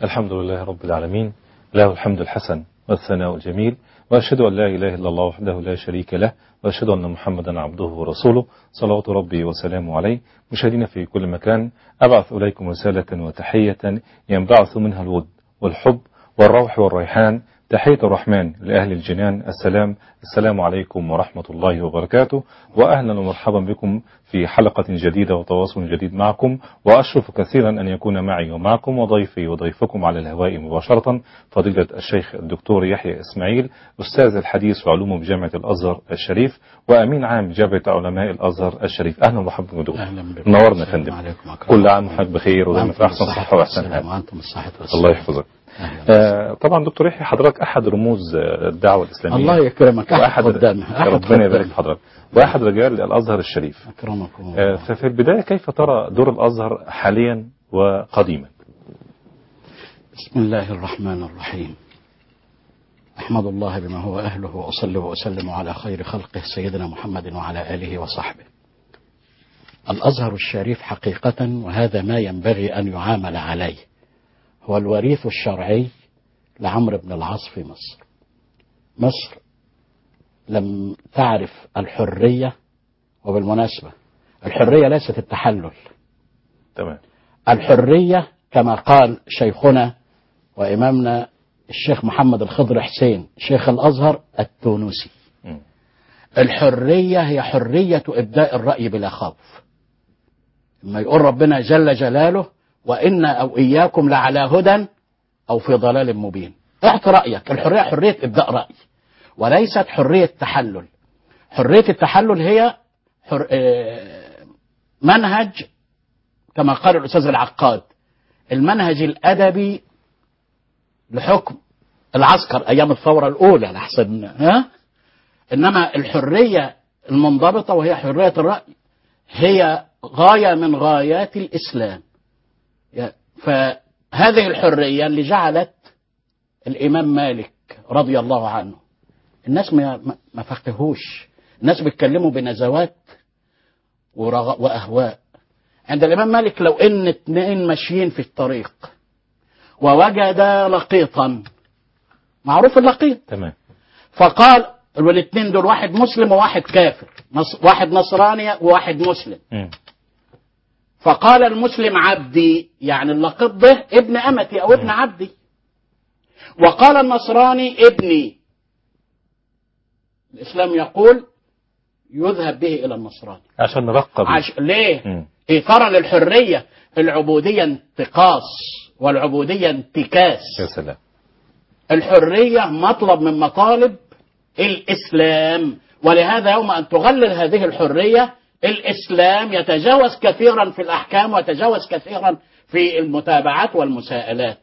الحمد لله رب العالمين له الحمد الحسن والثناء الجميل وأشهد أن لا إله إلا الله وحده لا شريك له وأشهد أن محمدا عبده ورسوله صلوات ربي وسلامه عليه مشاهدين في كل مكان أبعث إليكم رسالة وتحية ينبعث منها الود والحب والروح والريحان تحية الرحمن لأهل الجنان السلام السلام عليكم ورحمة الله وبركاته وأهلا ومرحبا بكم في حلقة جديدة وتواصل جديد معكم وأشرف كثيرا أن يكون معي ومعكم وضيفي وضيفكم على الهواء مباشرة فضيلة الشيخ الدكتور يحيى إسماعيل أستاذ الحديث وعلوم بجامعة الأزهر الشريف وأمين عام جامعة علماء الأزهر الشريف أهلا ومرحبا بكم دكتور أهلا بكم منورنا يا السلام فندم عليكم أكرم كل عام وحضرتك بخير ودايما في أحسن صحة وأحسن حال وأنتم الصحة والسلام الله يحفظك آه طبعا دكتور يحيى حضرتك أحد رموز آه، الدعوة الإسلامية الله يكرمك أحد وأحد قدامي أحد ربنا يبارك قدامي. في حضرتك وأحد رجال الأزهر الشريف أكرمكم آه، الله. ففي البداية كيف ترى دور الأزهر حاليا وقديما بسم الله الرحمن الرحيم أحمد الله بما هو أهله وأصلي وأسلم على خير خلقه سيدنا محمد وعلى آله وصحبه الأزهر الشريف حقيقة وهذا ما ينبغي أن يعامل عليه هو الوريث الشرعي لعمرو بن العاص في مصر مصر لم تعرف الحرية وبالمناسبة الحرية ليست التحلل تمام الحرية كما قال شيخنا وإمامنا الشيخ محمد الخضر حسين شيخ الأزهر التونسي مم. الحرية هي حرية إبداء الرأي بلا خوف لما يقول ربنا جل جلاله وإنا أو إياكم لعلى هدى أو في ضلال مبين اعط رأيك الحرية حرية إبداء رأي وليست حرية تحلل حرية التحلل هي حر... آه، منهج كما قال الأستاذ العقاد المنهج الأدبي لحكم العسكر أيام الثورة الأولى لحسن ها إنما الحرية المنضبطة وهي حرية الرأي هي غاية من غايات الإسلام يا- فهذه الحرية اللي جعلت الإمام مالك رضي الله عنه الناس ما ما- ما فقهوش الناس بيتكلموا بنزوات ورغ- وأهواء عند الإمام مالك لو إن اتنين ماشيين في الطريق ووجدا لقيطا معروف اللقيط تمام فقال والاثنين دول واحد مسلم وواحد كافر نص واحد نصراني وواحد مسلم مم. فقال المسلم عبدي يعني اللقيط ده ابن أمتي أو ابن عبدي وقال النصراني ابني الإسلام يقول يذهب به إلى النصراني عشان نرقب عش... ليه؟ مم. إيثارا للحرية العبودية انتقاص والعبودية انتكاس يا سلام الحرية مطلب من مطالب الإسلام ولهذا يوم أن تغلل هذه الحرية الإسلام يتجاوز كثيرا في الأحكام ويتجاوز كثيرا في المتابعات والمساءلات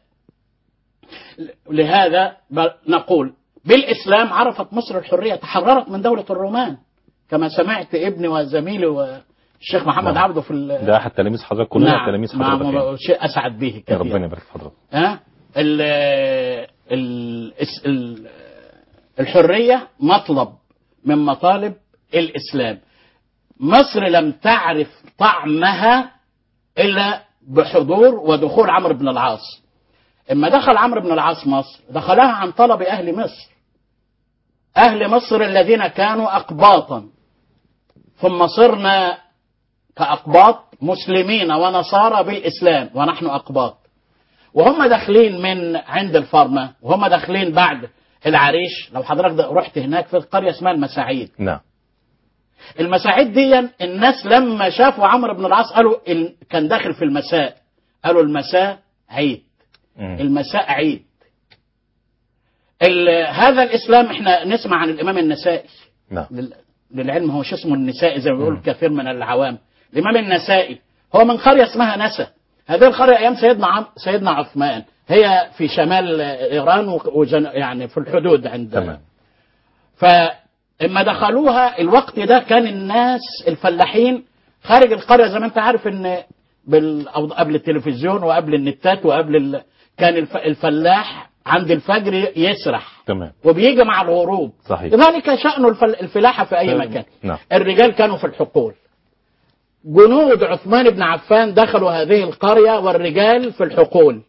لهذا ب- نقول بالإسلام عرفت مصر الحرية تحررت من دولة الرومان كما سمعت ابني وزميلي والشيخ محمد نعم. عبده في ال- ده أحد تلاميذ حضرتك كلنا تلاميذ نعم حضرتك يعني. نعم شيء أسعد به يا كثيرا ربنا يبارك في حضرتك ها ال ال الس- ال الحرية مطلب من مطالب الإسلام مصر لم تعرف طعمها إلا بحضور ودخول عمرو بن العاص اما دخل عمرو بن العاص مصر دخلها عن طلب أهل مصر أهل مصر الذين كانوا أقباطا ثم صرنا كأقباط مسلمين ونصارى بالإسلام ونحن أقباط وهم داخلين من عند الفرمة وهم داخلين بعد العريش لو حضرتك ده رحت هناك في قرية اسمها المساعيد نعم المساعيد دي الناس لما شافوا عمرو بن العاص قالوا ال... كان داخل في المساء قالوا المساء عيد مم. المساء عيد ال... هذا الإسلام احنا نسمع عن الإمام النسائي نعم لل... للعلم هو شو اسمه النسائي زي ما بيقول مم. كثير من العوام الإمام النسائي هو من قرية اسمها نسا هذه القرية أيام سيدنا عم... سيدنا عثمان هي في شمال إيران و... وجن... يعني في الحدود عند تمام فإما دخلوها الوقت ده كان الناس الفلاحين خارج القرية زي ما أنت عارف إن بال... أو قبل التلفزيون وقبل النتات وقبل ال... كان الف... الفلاح عند الفجر يسرح تمام وبيجي مع الغروب صحيح. لذلك شأن الفل... الفلاحة في أي تمام. مكان نعم. الرجال كانوا في الحقول جنود عثمان بن عفان دخلوا هذه القرية والرجال في الحقول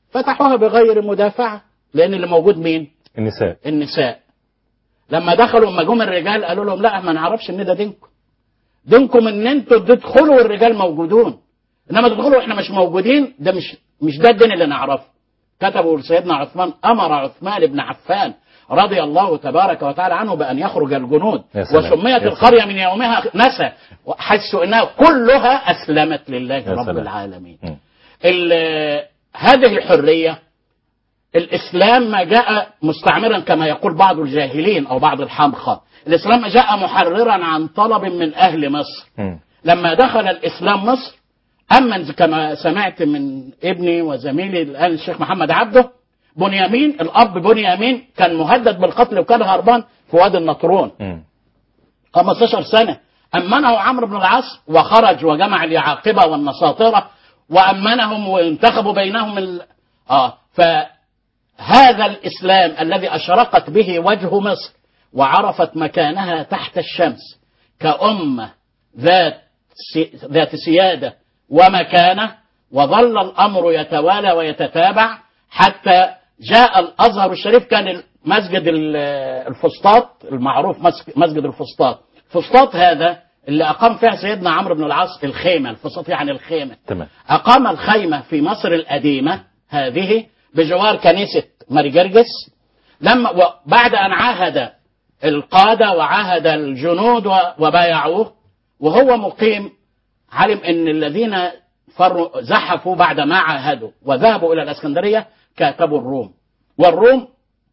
فتحوها بغير مدافعة لأن اللي موجود مين؟ النساء النساء لما دخلوا لما جم الرجال قالوا لهم لا ما نعرفش ان ده دينكم دينكم ان انتوا تدخلوا والرجال موجودون انما تدخلوا واحنا مش موجودين ده مش مش ده الدين اللي نعرفه كتبوا لسيدنا عثمان امر عثمان بن عفان رضي الله تبارك وتعالى عنه بان يخرج الجنود يا سلام. وسميت يا القريه من يومها نسى حسوا انها كلها اسلمت لله يا رب سلام. العالمين مم. ال- هذه الحريه الإسلام ما جاء مستعمرا كما يقول بعض الجاهلين أو بعض الحمقى الإسلام جاء محررا عن طلب من أهل مصر مم. لما دخل الإسلام مصر أمن كما سمعت من ابني وزميلي الآن الشيخ محمد عبده بنيامين الأب بنيامين كان مهدد بالقتل وكان هربان في وادي النطرون مم. 15 سنة أمنه عمرو بن العاص وخرج وجمع اليعاقبة والنساطرة وأمنهم وانتخبوا بينهم ال... آه فهذا الإسلام الذي أشرقت به وجه مصر وعرفت مكانها تحت الشمس كأمة ذات سي... ذات سيادة ومكانة وظل الأمر يتوالى ويتتابع حتى جاء الأزهر الشريف كان مسجد ال- الفسطاط المعروف مسك- مسجد الفسطاط فسطاط هذا اللي أقام فيها سيدنا عمرو بن العاص الخيمة الفسطاط يعني الخيمة تمام أقام الخيمة في مصر القديمة هذه بجوار كنيسة ماري جرجس لما وبعد أن عاهد القادة وعاهد الجنود و- وبايعوه وهو مقيم علم أن الذين فروا زحفوا بعد ما عاهدوا وذهبوا إلى الإسكندرية كاتبوا الروم والروم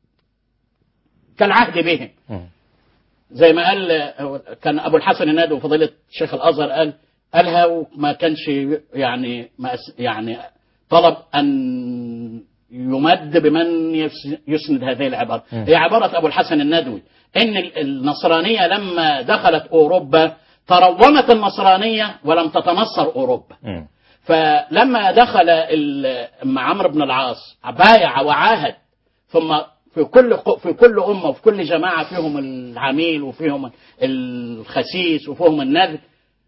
كالعهد بهم مم. زي ما قال كان ابو الحسن النادي وفضيله شيخ الازهر قال قالها وما كانش يعني ما أس- يعني طلب ان يمد بمن يس- يسند هذه العباره مم. هي عباره ابو الحسن الندوي ان ال- النصرانيه لما دخلت اوروبا ترومت النصرانيه ولم تتنصر اوروبا مم. فلما دخل ال- أما عمرو بن العاص بايع وعاهد ثم في كل ق- في كل امه وفي كل جماعه فيهم العميل وفيهم الخسيس وفيهم النذر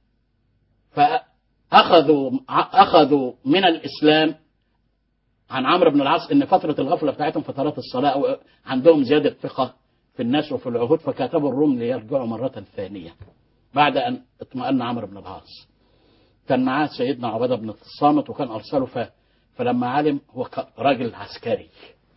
فاخذوا اخذوا من الاسلام عن عمرو بن العاص ان فتره الغفله بتاعتهم فترات الصلاه أو عندهم زياده ثقه في الناس وفي العهود فكاتبوا الروم ليرجعوا مره ثانيه بعد ان اطمأن عمرو بن العاص كان معاه سيدنا عبادة بن الصامت وكان أرسله ف... فلما علم هو ك- راجل عسكري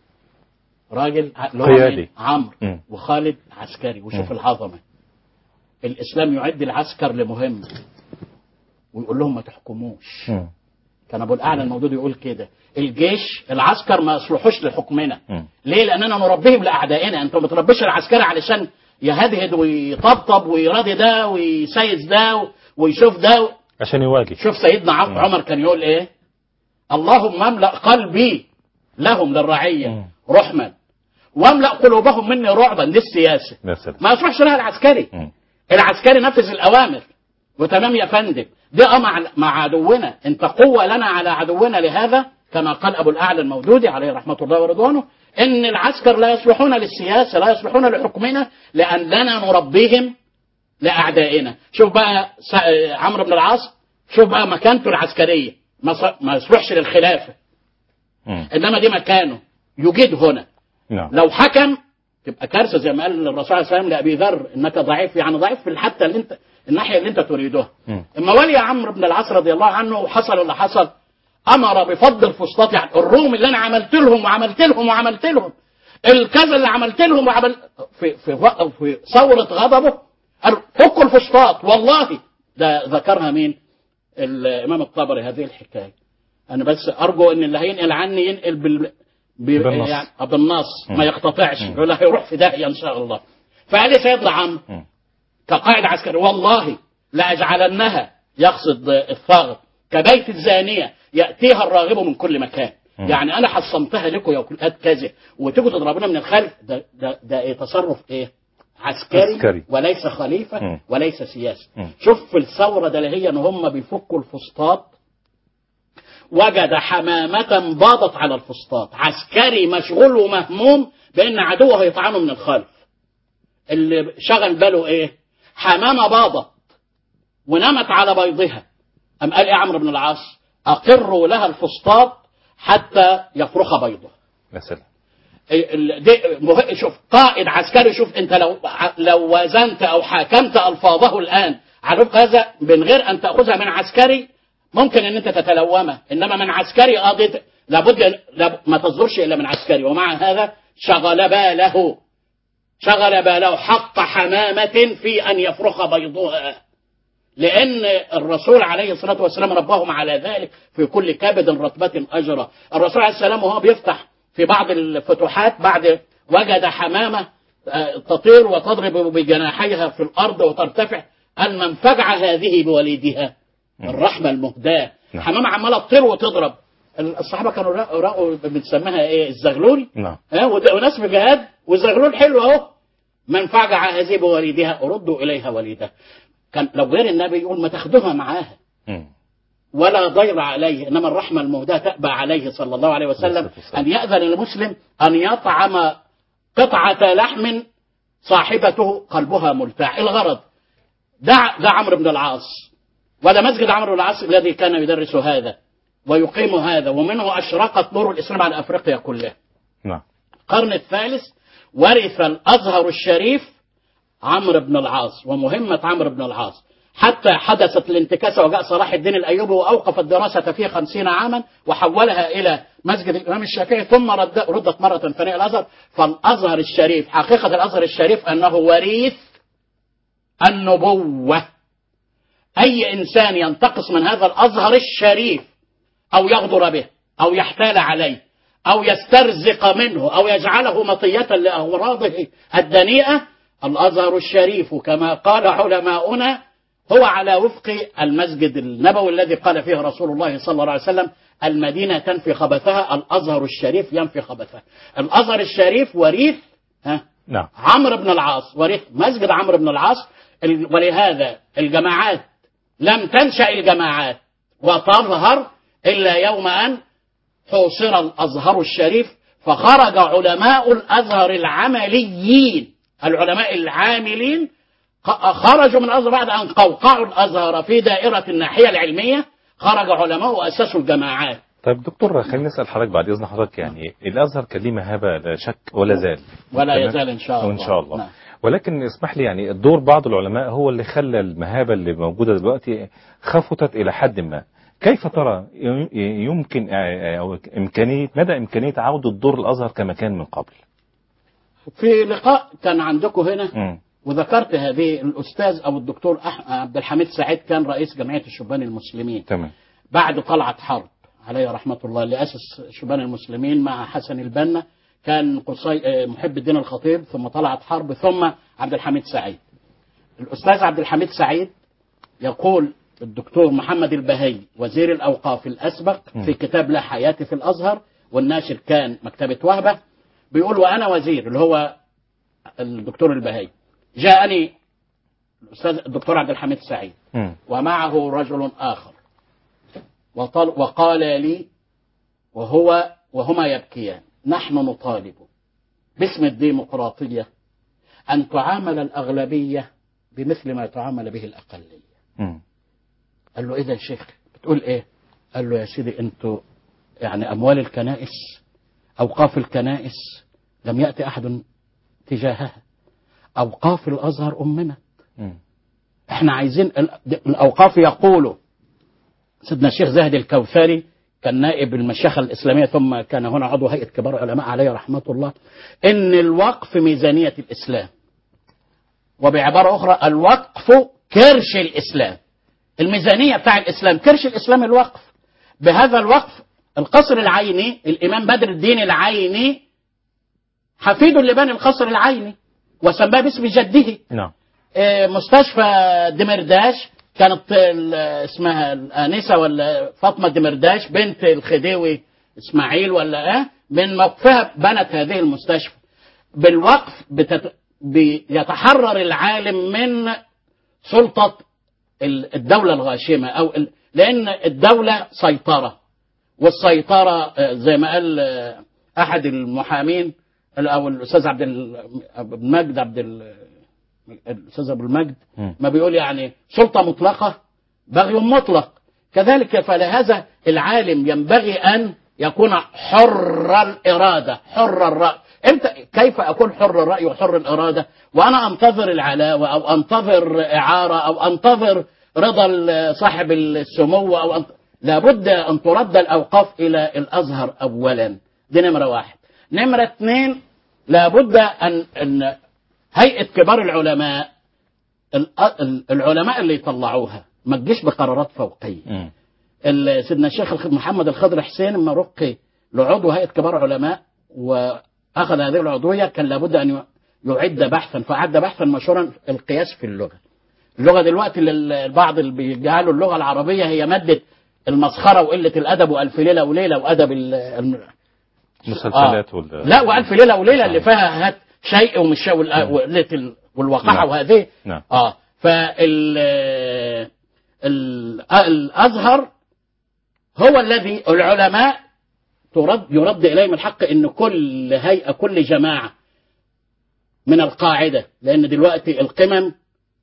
راجل ع- اللي هو قيادي. مين؟ عمرو مم. وخالد عسكري وشوف مم. العظمة الإسلام يعد العسكر لمهمة ويقول لهم ما تحكموش مم. كان أبو الأعلى المودود يقول كده الجيش العسكر ما يصلحوش لحكمنا مم. ليه؟ لأننا نربيهم لأعدائنا أنت ما بتربيش العسكري علشان يهدهد ويطبطب ويراضي ده ويسيس ده ويشوف ده عشان يواجه شوف سيدنا عم- مم. عمر كان يقول ايه اللهم املأ قلبي لهم للرعية مم. رحما واملأ قلوبهم مني رعبا دي السياسة يا سلام ما يصلحش لها العسكري مم. العسكري نفذ الأوامر وتمام يا فندم دي اه مع مع عدونا انت قوة لنا على عدونا لهذا كما قال أبو الأعلى المودودي عليه رحمة الله ورضوانه إن العسكر لا يصلحون للسياسة لا يصلحون لحكمنا لأننا نربيهم لأعدائنا شوف بقى س- عمرو بن العاص شوف بقى مكانته العسكرية ما ص- ما يصلحش للخلافة مم. إنما دي مكانه يجيد هنا نعم لو حكم تبقى كارثه زي ما قال الرسول عليه السلام لابي ذر انك ضعيف يعني ضعيف في حتى اللي انت الناحيه اللي انت تريدها مم. اما ولي عمرو بن العاص رضي الله عنه حصل اللي حصل امر بفض الفسطاط يعني الروم اللي انا عملت لهم وعملت لهم وعملت لهم الكذا اللي عملت لهم وعمل في في وق- في ثوره غضبه قال فكوا الفسطاط والله ده ذكرها مين؟ الامام الطبري هذه الحكايه انا بس ارجو ان اللي هينقل عني ينقل بال ب- بالنص. يعني بالنص مم. ما يقتطعش مم. يقول له هيروح في داهيه ان شاء الله فقال لي سيدنا عمرو مم. كقائد عسكري والله لأجعلنها يقصد الثغر كبيت الزانية يأتيها الراغب من كل مكان مم. يعني أنا حصنتها لكم يا كلات كذا وتيجوا تضربونا من الخلف ده, ده, ده إيه تصرف إيه عسكري, عسكري. وليس خليفة مم. وليس سياسي مم. شوف في الثورة ده اللي هي ان هم بيفكوا الفسطاط وجد حمامة باضت على الفسطاط عسكري مشغول ومهموم بان عدوه هيطعنه من الخلف اللي شغل باله ايه حمامة باضت ونمت على بيضها أم قال إيه عمرو بن العاص أقروا لها الفسطاط حتى يفرخ بيضه يا سلام ال- دي مه- شوف قائد عسكري شوف انت لو لو وزنت او حاكمت الفاظه الان على وفق هذا من غير ان تاخذها من عسكري ممكن ان انت تتلومه انما من عسكري قاضي لابد لاب- ما تصدرش الا من عسكري ومع هذا شغل باله شغل باله حق حمامه في ان يفرخ بيضها لأن الرسول عليه الصلاة والسلام ربهم على ذلك في كل كبد رطبة أجرى الرسول عليه السلام وهو بيفتح في بعض الفتوحات بعد وجد حمامة آه، تطير وتضرب بجناحيها في الأرض وترتفع قال من فجع هذه بوليدها الرحمة المهداة نعم. حمامة عمالة تطير وتضرب الصحابة كانوا رأوا- رأوا بنسميها ايه الزغلول نعم ها وده- وناس في جهاد والزغلول حلو اهو من فجع هذه بوليدها ردوا اليها وليدها كان لو غير النبي يقول ما تاخدوها معاها مم. ولا ضير عليه انما الرحمه المهداه تأبى عليه صلى الله عليه وسلم عليه الصلاة والسلام. ان ياذن المسلم ان يطعم قطعه لحم صاحبته قلبها ملتاع الغرض دع ده عمرو بن العاص وده مسجد عمرو بن العاص الذي كان يدرس هذا ويقيم هذا ومنه اشرقت نور الاسلام على افريقيا كلها نعم القرن الثالث ورث الازهر الشريف عمرو بن العاص ومهمة عمرو بن العاص حتى حدثت الانتكاسة وجاء صلاح الدين الأيوبي وأوقف الدراسة فيه خمسين عاما وحولها إلى مسجد الإمام الشافعي ثم رد ردت مرة ثانية الأزهر فالأزهر الشريف حقيقة الأزهر الشريف أنه وريث النبوة أي إنسان ينتقص من هذا الأزهر الشريف أو يغدر به أو يحتال عليه أو يسترزق منه أو يجعله مطية لأغراضه الدنيئة الأزهر الشريف كما قال علماؤنا هو على وفق المسجد النبوي الذي قال فيه رسول الله صلى الله عليه وسلم المدينة تنفي خبثها الأزهر الشريف ينفي خبثها الأزهر الشريف وريث ها نعم عمرو بن العاص ورث مسجد عمرو بن العاص ال- ولهذا الجماعات لم تنشأ الجماعات وتظهر إلا يوم أن حوصر الأزهر الشريف فخرج علماء الأزهر العمليين العلماء العاملين خ- خرجوا من الأزهر بعد أن قوقعوا الأزهر في دائرة الناحية العلمية خرج علماء وأسسوا الجماعات طيب دكتور خليني نسأل حضرتك بعد إذن حضرتك يعني الأزهر كان ليه مهابة لا شك ولا زال ولا تمام؟ يزال إن شاء الله وإن شاء الله نعم. ولكن اسمح لي يعني دور بعض العلماء هو اللي خلى المهابة اللي موجودة دلوقتي خفتت إلى حد ما كيف ترى يم- يمكن أو إمكانية مدى إمكانية عودة دور الأزهر كما كان من قبل في لقاء كان عندكم هنا مم. وذكرت هذه الأستاذ أو الدكتور أح- عبد الحميد سعيد كان رئيس جمعية الشبان المسلمين تمام بعد طلعت حرب عليه رحمة الله اللي أسس شبان المسلمين مع حسن البنا كان قصي آه، محب الدين الخطيب ثم طلعت حرب ثم عبد الحميد سعيد الأستاذ عبد الحميد سعيد يقول الدكتور محمد البهي وزير الأوقاف الأسبق في كتاب لا حياة في الأزهر والناشر كان مكتبة وهبة بيقول وأنا وزير اللي هو الدكتور البهي جاءني الأستاذ الدكتور عبد الحميد سعيد مم. ومعه رجل آخر وطل وقال لي وهو وهما يبكيان نحن نطالب باسم الديمقراطية أن تعامل الأغلبية بمثل ما تعامل به الأقلية مم. قال له إذا شيخ بتقول إيه قال له يا سيدي أنتوا يعني أموال الكنائس أوقاف الكنائس لم يأتي أحد تجاهها أوقاف الأزهر أمنا مم. احنا عايزين ال- الاوقاف يقولوا سيدنا الشيخ زاهد الكوثري كان نائب المشيخة الإسلامية ثم كان هنا عضو هيئة كبار العلماء عليه رحمة الله إن الوقف ميزانية الإسلام وبعبارة أخرى الوقف كرش الإسلام الميزانية بتاع الإسلام كرش الإسلام الوقف بهذا الوقف القصر العيني الإمام بدر الدين العيني حفيد لبني القصر العيني وسماه باسم جده نعم آه، مستشفى دمرداش كانت ال- اسمها الآنسة ولا فاطمة دمرداش بنت الخديوي إسماعيل ولا إيه من موقفها بنت هذه المستشفى بالوقف بتت... بيتحرر العالم من سلطة ال- الدولة الغاشمة أو ال... لأن الدولة سيطرة والسيطرة آه، زي ما قال آه، أحد المحامين أو الأستاذ عبد ال- عبد المجد عبد ال- الاستاذ ابو المجد مم. ما بيقول يعني سلطه مطلقه بغي مطلق كذلك فلهذا العالم ينبغي ان يكون حر الإرادة حر الرأي امتى كيف أكون حر الرأي وحر الإرادة وأنا أنتظر العلاوة أو أنتظر إعارة أو أنتظر رضا ال- صاحب السمو أو أنت... لابد أن ترد الأوقاف إلى الأزهر أولا دي نمرة واحد نمرة اثنين لابد أن, أن هيئة كبار العلماء ال- ال- العلماء اللي يطلعوها ما تجيش بقرارات فوقيه مم. ال- سيدنا الشيخ الخ- محمد الخضر حسين لما رقي لعضو هيئه كبار علماء واخذ هذه العضويه كان لابد ان ي- يعد بحثا فعد بحثا مشهورا القياس في اللغه. اللغه دلوقتي لل- البعض اللي بيجعلوا اللغه العربيه هي ماده المسخره وقله الادب والف ليله وليله وادب ال- الم- مسلسلات وال لا والف ليله وليله اللي فيها هات شيء ومش شيء وال- وقله ال- والوقاحه نعم. وهذه نعم اه فال ال- الازهر هو الذي العلماء ترد يرد اليهم الحق ان كل هيئه كل جماعه من القاعده لان دلوقتي القمم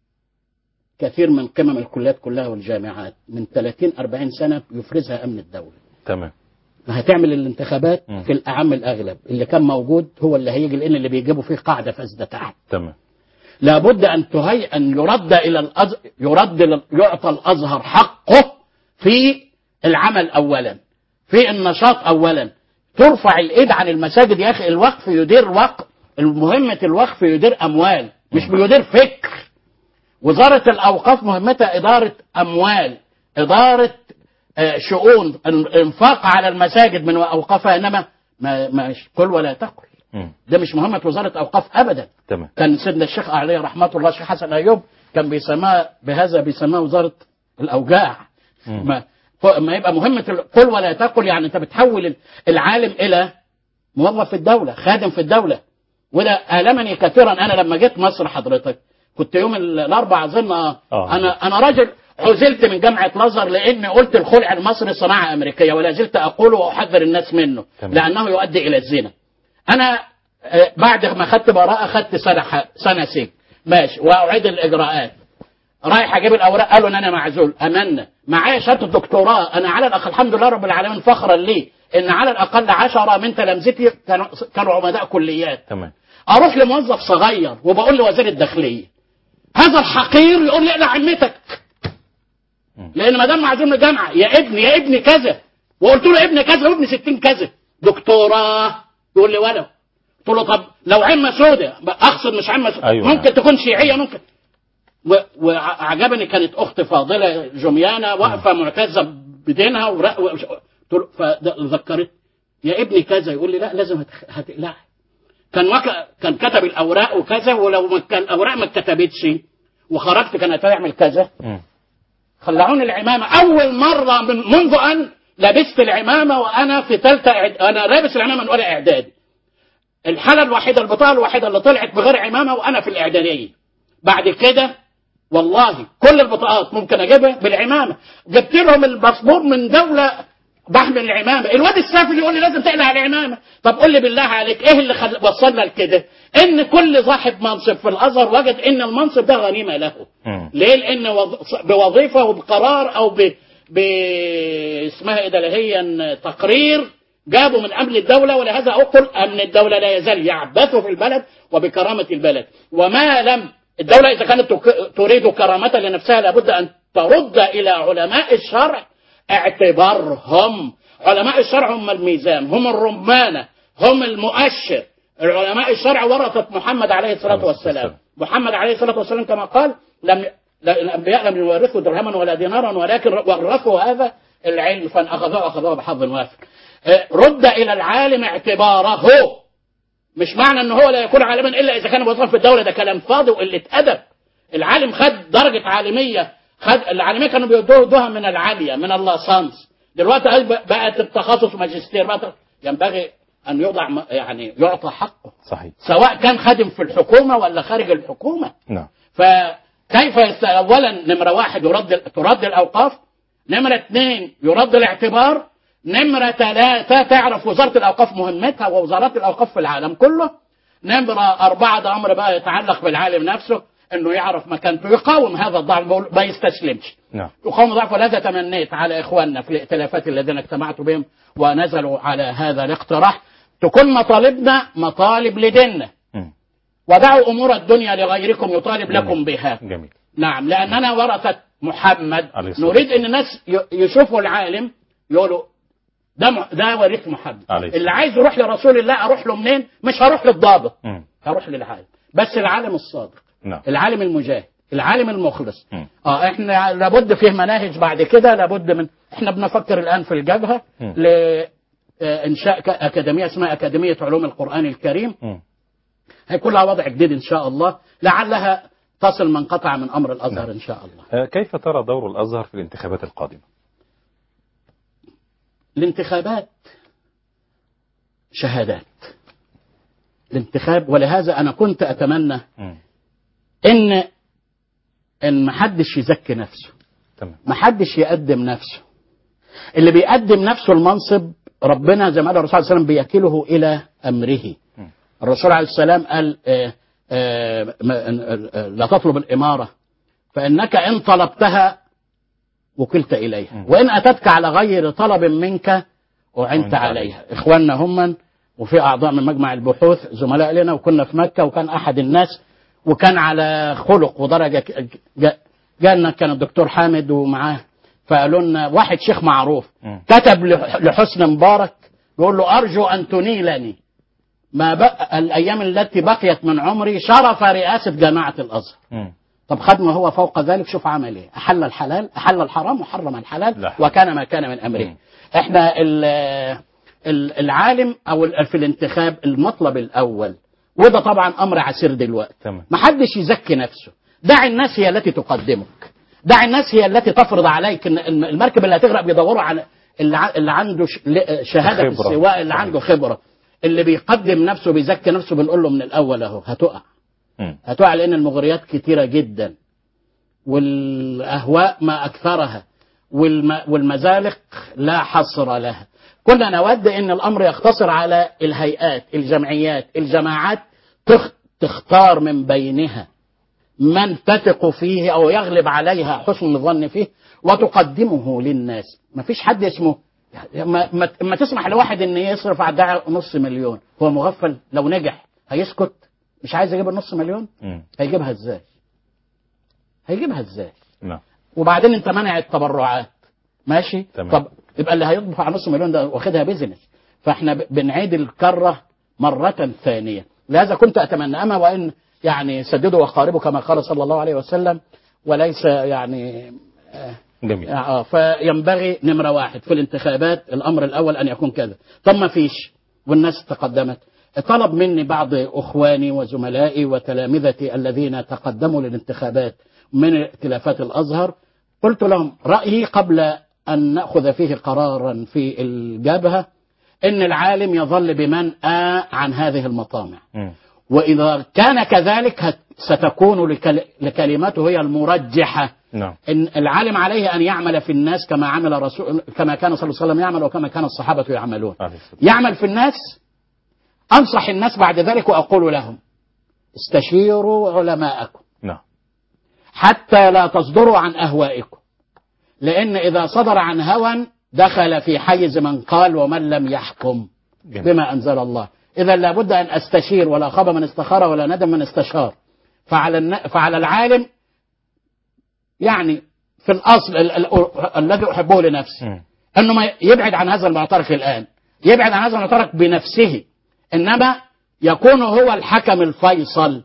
كثير من قمم الكليات كلها والجامعات من 30 40 سنه يفرزها امن الدوله تمام هتعمل الانتخابات مم. في الاعم الاغلب اللي كان موجود هو اللي هيجي لان اللي بيجيبوا فيه قاعده فاسده تحت تمام لابد ان تهي ان يرد الى الأز... يرد ال- يعطى الازهر حقه في العمل اولا في النشاط اولا ترفع الايد عن المساجد يا اخي الوقف يدير وقف المهمة الوقف يدير اموال مش بيدير فكر وزارة الاوقاف مهمتها ادارة اموال ادارة آه، شؤون الانفاق على المساجد من اوقافها انما ما مش كل ولا تقل مم. ده مش مهمة وزارة اوقاف ابدا تمام كان سيدنا الشيخ عليه رحمه الله الشيخ حسن ايوب كان بيسماها بهذا بيسماها وزاره الاوجاع مم. ما ما يبقى مهمه ال- قل ولا تقل يعني انت بتحول ال- العالم الى موظف في الدوله خادم في الدوله وده المني كثيرا انا لما جيت مصر حضرتك كنت يوم ال- الاربعاء اظن آه، آه. انا انا راجل عزلت من جامعه الازهر لان قلت الخلع المصري صناعه امريكيه ولا زلت اقوله واحذر الناس منه تمام. لانه يؤدي الى الزنا انا آه، بعد ما خدت براءة خدت سنة ح- سنة سجن ماشي وأعيد الإجراءات رايح أجيب الأوراق قالوا إن أنا معزول أمنا معايا شهادة الدكتوراه أنا على الأقل الحمد لله رب العالمين فخرا لي إن على الأقل عشرة من تلامذتي كانوا كانوا عمداء كليات تمام أروح لموظف صغير وبقول لوزير الداخلية هذا الحقير يقول لي اقلع عمتك مم. لأن ما دام معزول من الجامعة يا ابني يا ابني كذا وقلت له ابن كذا وابن ستين كذا دكتوراه يقول لي ولو قلت له طب لو عمة سوداء اقصد مش عمة سوداء أيوة. ممكن تكون شيعية ممكن و- وعجبني كانت اخت فاضله جميانه واقفه معتزه بدينها ورق- و- قلت له- فذكرت يا ابني كذا يقول لي لا لازم هت- هتقلعها كان وك... كان كتب الاوراق وكذا ولو ما كان الاوراق ما اتكتبتش وخرجت كان هتعمل كذا مم. خلعوني العمامة أول مرة من منذ أن لبست العمامة وأنا في ثالثة إعد... أنا لابس العمامة من أولى إعدادي الحالة الوحيدة البطاقة الوحيدة اللي طلعت بغير عمامة وأنا في الإعدادية بعد كده والله كل البطاقات ممكن أجيبها بالعمامة جبت لهم الباسبور من دولة بحمل العمامة الواد السافل يقول لي لازم تقلع العمامة طب قول لي بالله عليك ايه اللي خل... وصلنا لكده ان كل صاحب منصب في الازهر وجد ان المنصب ده غنيمة له مم. ليه؟ لأن وظ- بوظيفة وبقرار أو ب... ب... اسمها إيه ده اللي هي تقرير جابوا من أمن الدولة ولهذا أقول أمن الدولة لا يزال يعبث في البلد وبكرامة البلد وما لم الدولة إذا كانت تك- تريد كرامة لنفسها لابد أن ترد إلى علماء الشرع اعتبارهم علماء الشرع هم الميزان هم الرمانة هم المؤشر العلماء الشرع ورثة محمد عليه الصلاة عليه الصلاة والسلام والسلام. محمد عليه الصلاة والسلام كما قال لم لا- الأنبياء لم يورثوا درهما ولا دينارا ولكن ورثوا هذا العلم فأخذوه أخذوه بحظ وافر آه، رد إلى العالم اعتباره مش معنى ان هو لا يكون عالما الا اذا كان موظف في الدوله ده كلام فاضي وقله ادب العالم خد درجه عالميه خد العالميه كانوا بيدوها من العاليه من اللاسانس دلوقتي قال بق- بقت التخصص ماجستير بقت ينبغي ان يوضع م- يعني يعطى حقه صحيح سواء كان خادم في الحكومه ولا خارج الحكومه نعم فكيف يست... اولا نمره واحد يرد ترد الاوقاف نمره اثنين يرد الاعتبار نمره ثلاثه تعرف وزاره الاوقاف مهمتها ووزارات الاوقاف في العالم كله نمره اربعه ده امر بقى يتعلق بالعالم نفسه انه يعرف مكانته يقاوم هذا الضعف بقول ما يستسلمش نعم يقاوم ضعف ولهذا تمنيت على اخواننا في الائتلافات الذين اجتمعت بهم ونزلوا على هذا الاقتراح تكون مطالبنا مطالب لديننا مم. ودعوا امور الدنيا لغيركم يطالب لكم بها جميل نعم لاننا ورثه محمد عليه الصلاة نريد ان الناس ي- يشوفوا العالم يقولوا ده م- ده وريث محمد عليه الصلاة. اللي عايز يروح لرسول الله اروح له منين مش هروح للضابط مم. هروح للعالم بس العالم الصادق نعم العالم المجاهد العالم المخلص مم. اه احنا لابد فيه مناهج بعد كده لابد من احنا بنفكر الان في الجبهه مم. لانشاء ك- اكاديميه اسمها اكاديميه علوم القران الكريم مم. هيكون لها وضع جديد ان شاء الله لعلها تصل من قطع من امر الازهر نعم. ان شاء الله آه، كيف ترى دور الأزهر في الانتخابات القادمة الانتخابات شهادات الانتخاب ولهذا انا كنت اتمنى مم. ان ان محدش يزكي نفسه تمام محدش يقدم نفسه اللي بيقدم نفسه المنصب ربنا زي ما قال الرسول صلى الله عليه وسلم بيكله الى امره مم. الرسول عليه السلام قال آه، آه، ما- آه، لا تطلب الاماره فانك ان طلبتها وكلت اليها مم. وان اتتك على غير طلب منك اعنت أعنت عليها اخواننا هم وفي اعضاء من مجمع البحوث زملاء لنا وكنا في مكه وكان احد الناس وكان على خلق ودرجه ك- جا- جالنا كان الدكتور حامد ومعاه فقالوا لنا واحد شيخ معروف مم. كتب لح- لحسن مبارك يقول له ارجو ان تنيلني ما بقى الايام التي بقيت من عمري شرف رئاسه جماعه الازهر مم. طب خد ما هو فوق ذلك شوف عمل ايه احل الحلال احل الحرام وحرم الحلال لا حول. وكان ما كان من امره مم. احنا ال- ال- العالم او ال- في الانتخاب المطلب الاول وده طبعا امر عسير دلوقتي تمام ما حدش يزكي نفسه دع الناس هي التي تقدمك دع الناس هي التي تفرض عليك إن الم- المركب اللي هتغرق بيدوروا على اللي, ع- اللي عنده ش- ل- شهاده في خبرة. السواقه اللي صحيح. عنده خبره اللي بيقدم نفسه بيزكي نفسه بنقول له من الاول اهو هتقع مم. هتقع لان المغريات كتيره جدا والاهواء ما اكثرها والم والمزالق لا حصر لها كنا نود ان الامر يقتصر على الهيئات الجمعيات الجماعات تخ تختار من بينها من تثق فيه او يغلب عليها حسن الظن فيه وتقدمه للناس ما فيش حد اسمه ما, ما, ما تسمح لواحد ان يصرف على الدعاء نص مليون هو مغفل لو نجح هيسكت مش عايز يجيب النص مليون مم. هيجيبها ازاي هيجيبها ازاي نعم وبعدين انت منع التبرعات ماشي تمام. طب يبقى اللي هيطبخ على نص مليون ده واخدها بيزنس فاحنا ب- بنعيد الكره مره ثانيه لهذا كنت اتمنى اما وان يعني سددوا وقاربوا كما قال صلى الله عليه وسلم وليس يعني آه جميل آه فينبغي نمرة واحد في الانتخابات الأمر الأول أن يكون كذا طب ما فيش والناس تقدمت طلب مني بعض أخواني وزملائي وتلامذتي الذين تقدموا للانتخابات من ائتلافات الأزهر قلت لهم رأيي قبل أن نأخذ فيه قرارا في الجبهة إن العالم يظل بمنأى عن هذه المطامع مم. وإذا كان كذلك هت- ستكون لكل- لكلمته هي المرجحة نعم إن العالم عليه أن يعمل في الناس كما عمل رسول كما كان صلى الله عليه وسلم يعمل وكما كان الصحابة يعملون عليه الصلاة يعمل في الناس أنصح الناس بعد ذلك وأقول لهم استشيروا علماءكم نعم حتى لا تصدروا عن أهوائكم لأن إذا صدر عن هوى دخل في حيز من قال ومن لم يحكم جميل بما أنزل الله إذا لابد أن أستشير ولا خاب من استخار ولا ندم من استشار فعلى الن... فعلى العالم يعني في الأصل ال... ال... الذي أحبه لنفسي مم. أنه ما يبعد عن هذا المعترك الآن يبعد عن هذا المعترك بنفسه إنما يكون هو الحكم الفيصل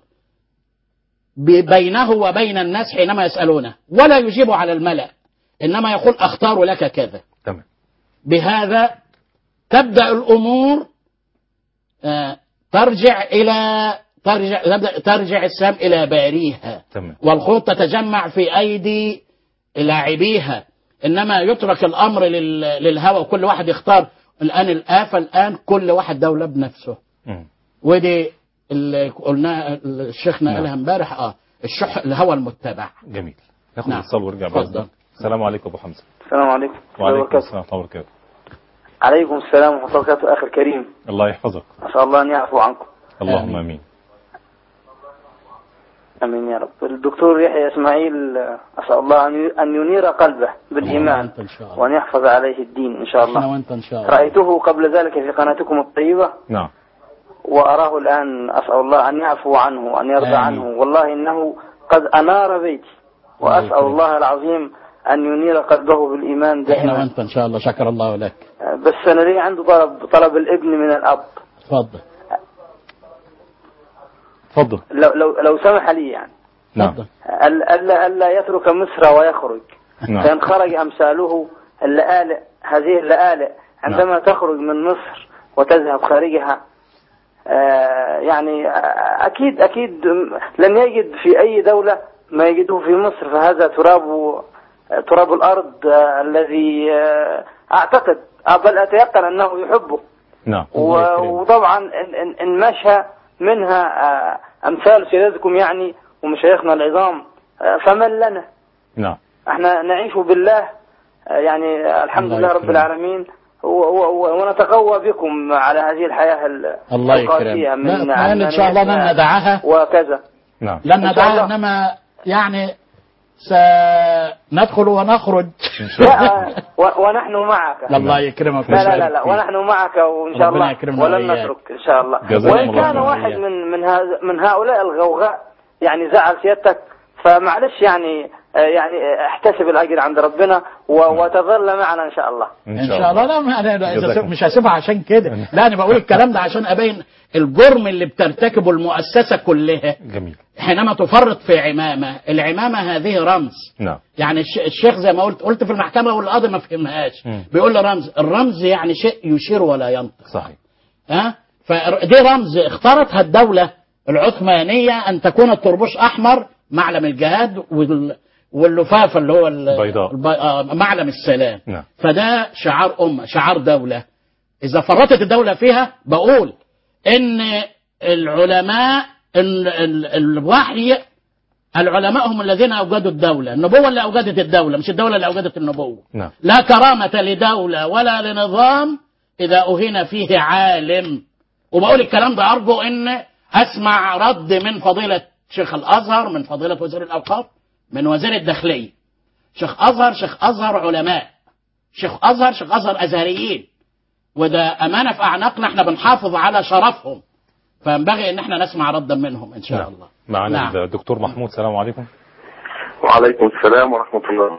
ب- بينه وبين الناس حينما يسألونه ولا يجيب على الملأ إنما يقول أختار لك كذا تمام بهذا تبدأ الأمور آه، ترجع إلى ترجع تبدأ- ترجع السام إلى باريها تمام والخيوط تتجمع في أيدي لاعبيها إنما يترك الأمر لل- للهوى وكل واحد يختار الآن الآفة الآن كل واحد دولة بنفسه مم. ودي اللي قلناها الشيخنا نعم. قالها امبارح اه الشح الهوى المتبع جميل ناخد نعم. اتصال ونرجع اتفضل. بإذنك السلام عليكم أبو حمزة السلام عليكم وعليكم السلام ورحمة الله وبركاته عليكم السلام ورحمة الله وبركاته أخي الكريم الله يحفظك أسأل الله أن يعفو عنكم اللهم آمين. آمين امين يا رب الدكتور يحيى اسماعيل آه، اسال الله ان ي- ان ينير قلبه بالايمان وأنت إن شاء الله. وان يحفظ عليه الدين ان شاء احنا الله وانت ان شاء الله رايته قبل ذلك في قناتكم الطيبه نعم واراه الان اسال الله ان يعفو عنه وان يرضى آمين. عنه والله انه قد انار بيتي الله واسال يكرمك. الله العظيم ان ينير قلبه بالايمان احنا دائما وانت ان شاء الله شكر الله لك آه، بس انا لي عنده طلب طلب الابن من الاب اتفضل تفضل لو لو لو سمح لي يعني نعم اتفضل ألا ألا ألا يترك مصر ويخرج نعم. فإن خرج أمثاله اللآلئ هذه اللآلئ عندما تخرج من مصر وتذهب خارجها آه، يعني آه، أكيد أكيد لن يجد في أي دولة ما يجده في مصر فهذا تراب تراب الأرض آه، الذي آه، أعتقد آه، بل أتيقن أنه يحبه نعم و- الله يكرمك. وطبعا إن, إن, إن مشى منها آه، أمثال سيادتكم يعني ومشايخنا العظام آه، فمن لنا نعم احنا نعيش بالله آه، يعني آه، الحمد الله لله رب يكرمك. العالمين و- و- و- ونتقوى بكم على هذه الحياة ال- الله القاسية يكرمك من لا اطمئن ان شاء الله لن ندعها وكذا نعم لن إن شاء ندعها الله. انما يعني سندخل ونخرج إن شاء الله لا آه، و- ونحن معك لا الله يكرمك لا لا لا, ويبارك لا فيك. ونحن معك وان شاء ربنا الله يكرمنا ولن وإياك. نترك ان شاء الله جزاكم وان الله كان خيرا واحد وإياك. من من هذا من هؤلاء الغوغاء يعني زعل سيادتك فمعلش يعني آه، يعني آه، احتسب الاجر عند ربنا و- وتظل معنا ان شاء الله ان شاء الله لا ما انا لا، إذا جزاكم. سيب- مش هسيبها عشان كده لا انا بقول الكلام ده عشان ابين الجرم اللي بترتكبه المؤسسه كلها جميل حينما تفرط في عمامه العمامه هذه رمز نعم يعني الش- الشيخ زي ما قلت قلت في المحكمه والقاضي ما فهمهاش مم. بيقول لي رمز الرمز يعني شيء يشير ولا ينطق صحيح ها فدي رمز اختارتها الدولة العثمانية أن تكون الطربوش أحمر معلم الجهاد وال... واللفافة اللي هو ال- البيضاء. الب... آه، معلم السلام نعم. فده شعار أمة شعار دولة إذا فرطت الدولة فيها بقول إن العلماء ال... ال... الوحي العلماء هم الذين أوجدوا الدولة النبوة اللي أوجدت الدولة مش الدولة اللي أوجدت النبوة نعم لا كرامة لدولة ولا لنظام إذا أهين فيه عالم وبقول الكلام ده أرجو أن أسمع رد من فضيلة شيخ الأزهر من فضيلة وزير الأوقاف من وزير الداخلية شيخ أزهر شيخ أزهر علماء شيخ أزهر شيخ أزهر أزهريين وده أمانة في أعناقنا احنا بنحافظ على شرفهم فينبغي أن احنا نسمع ردا منهم إن شاء نعم. الله معنا نعم. الدكتور محمود السلام عليكم وعليكم السلام ورحمة الله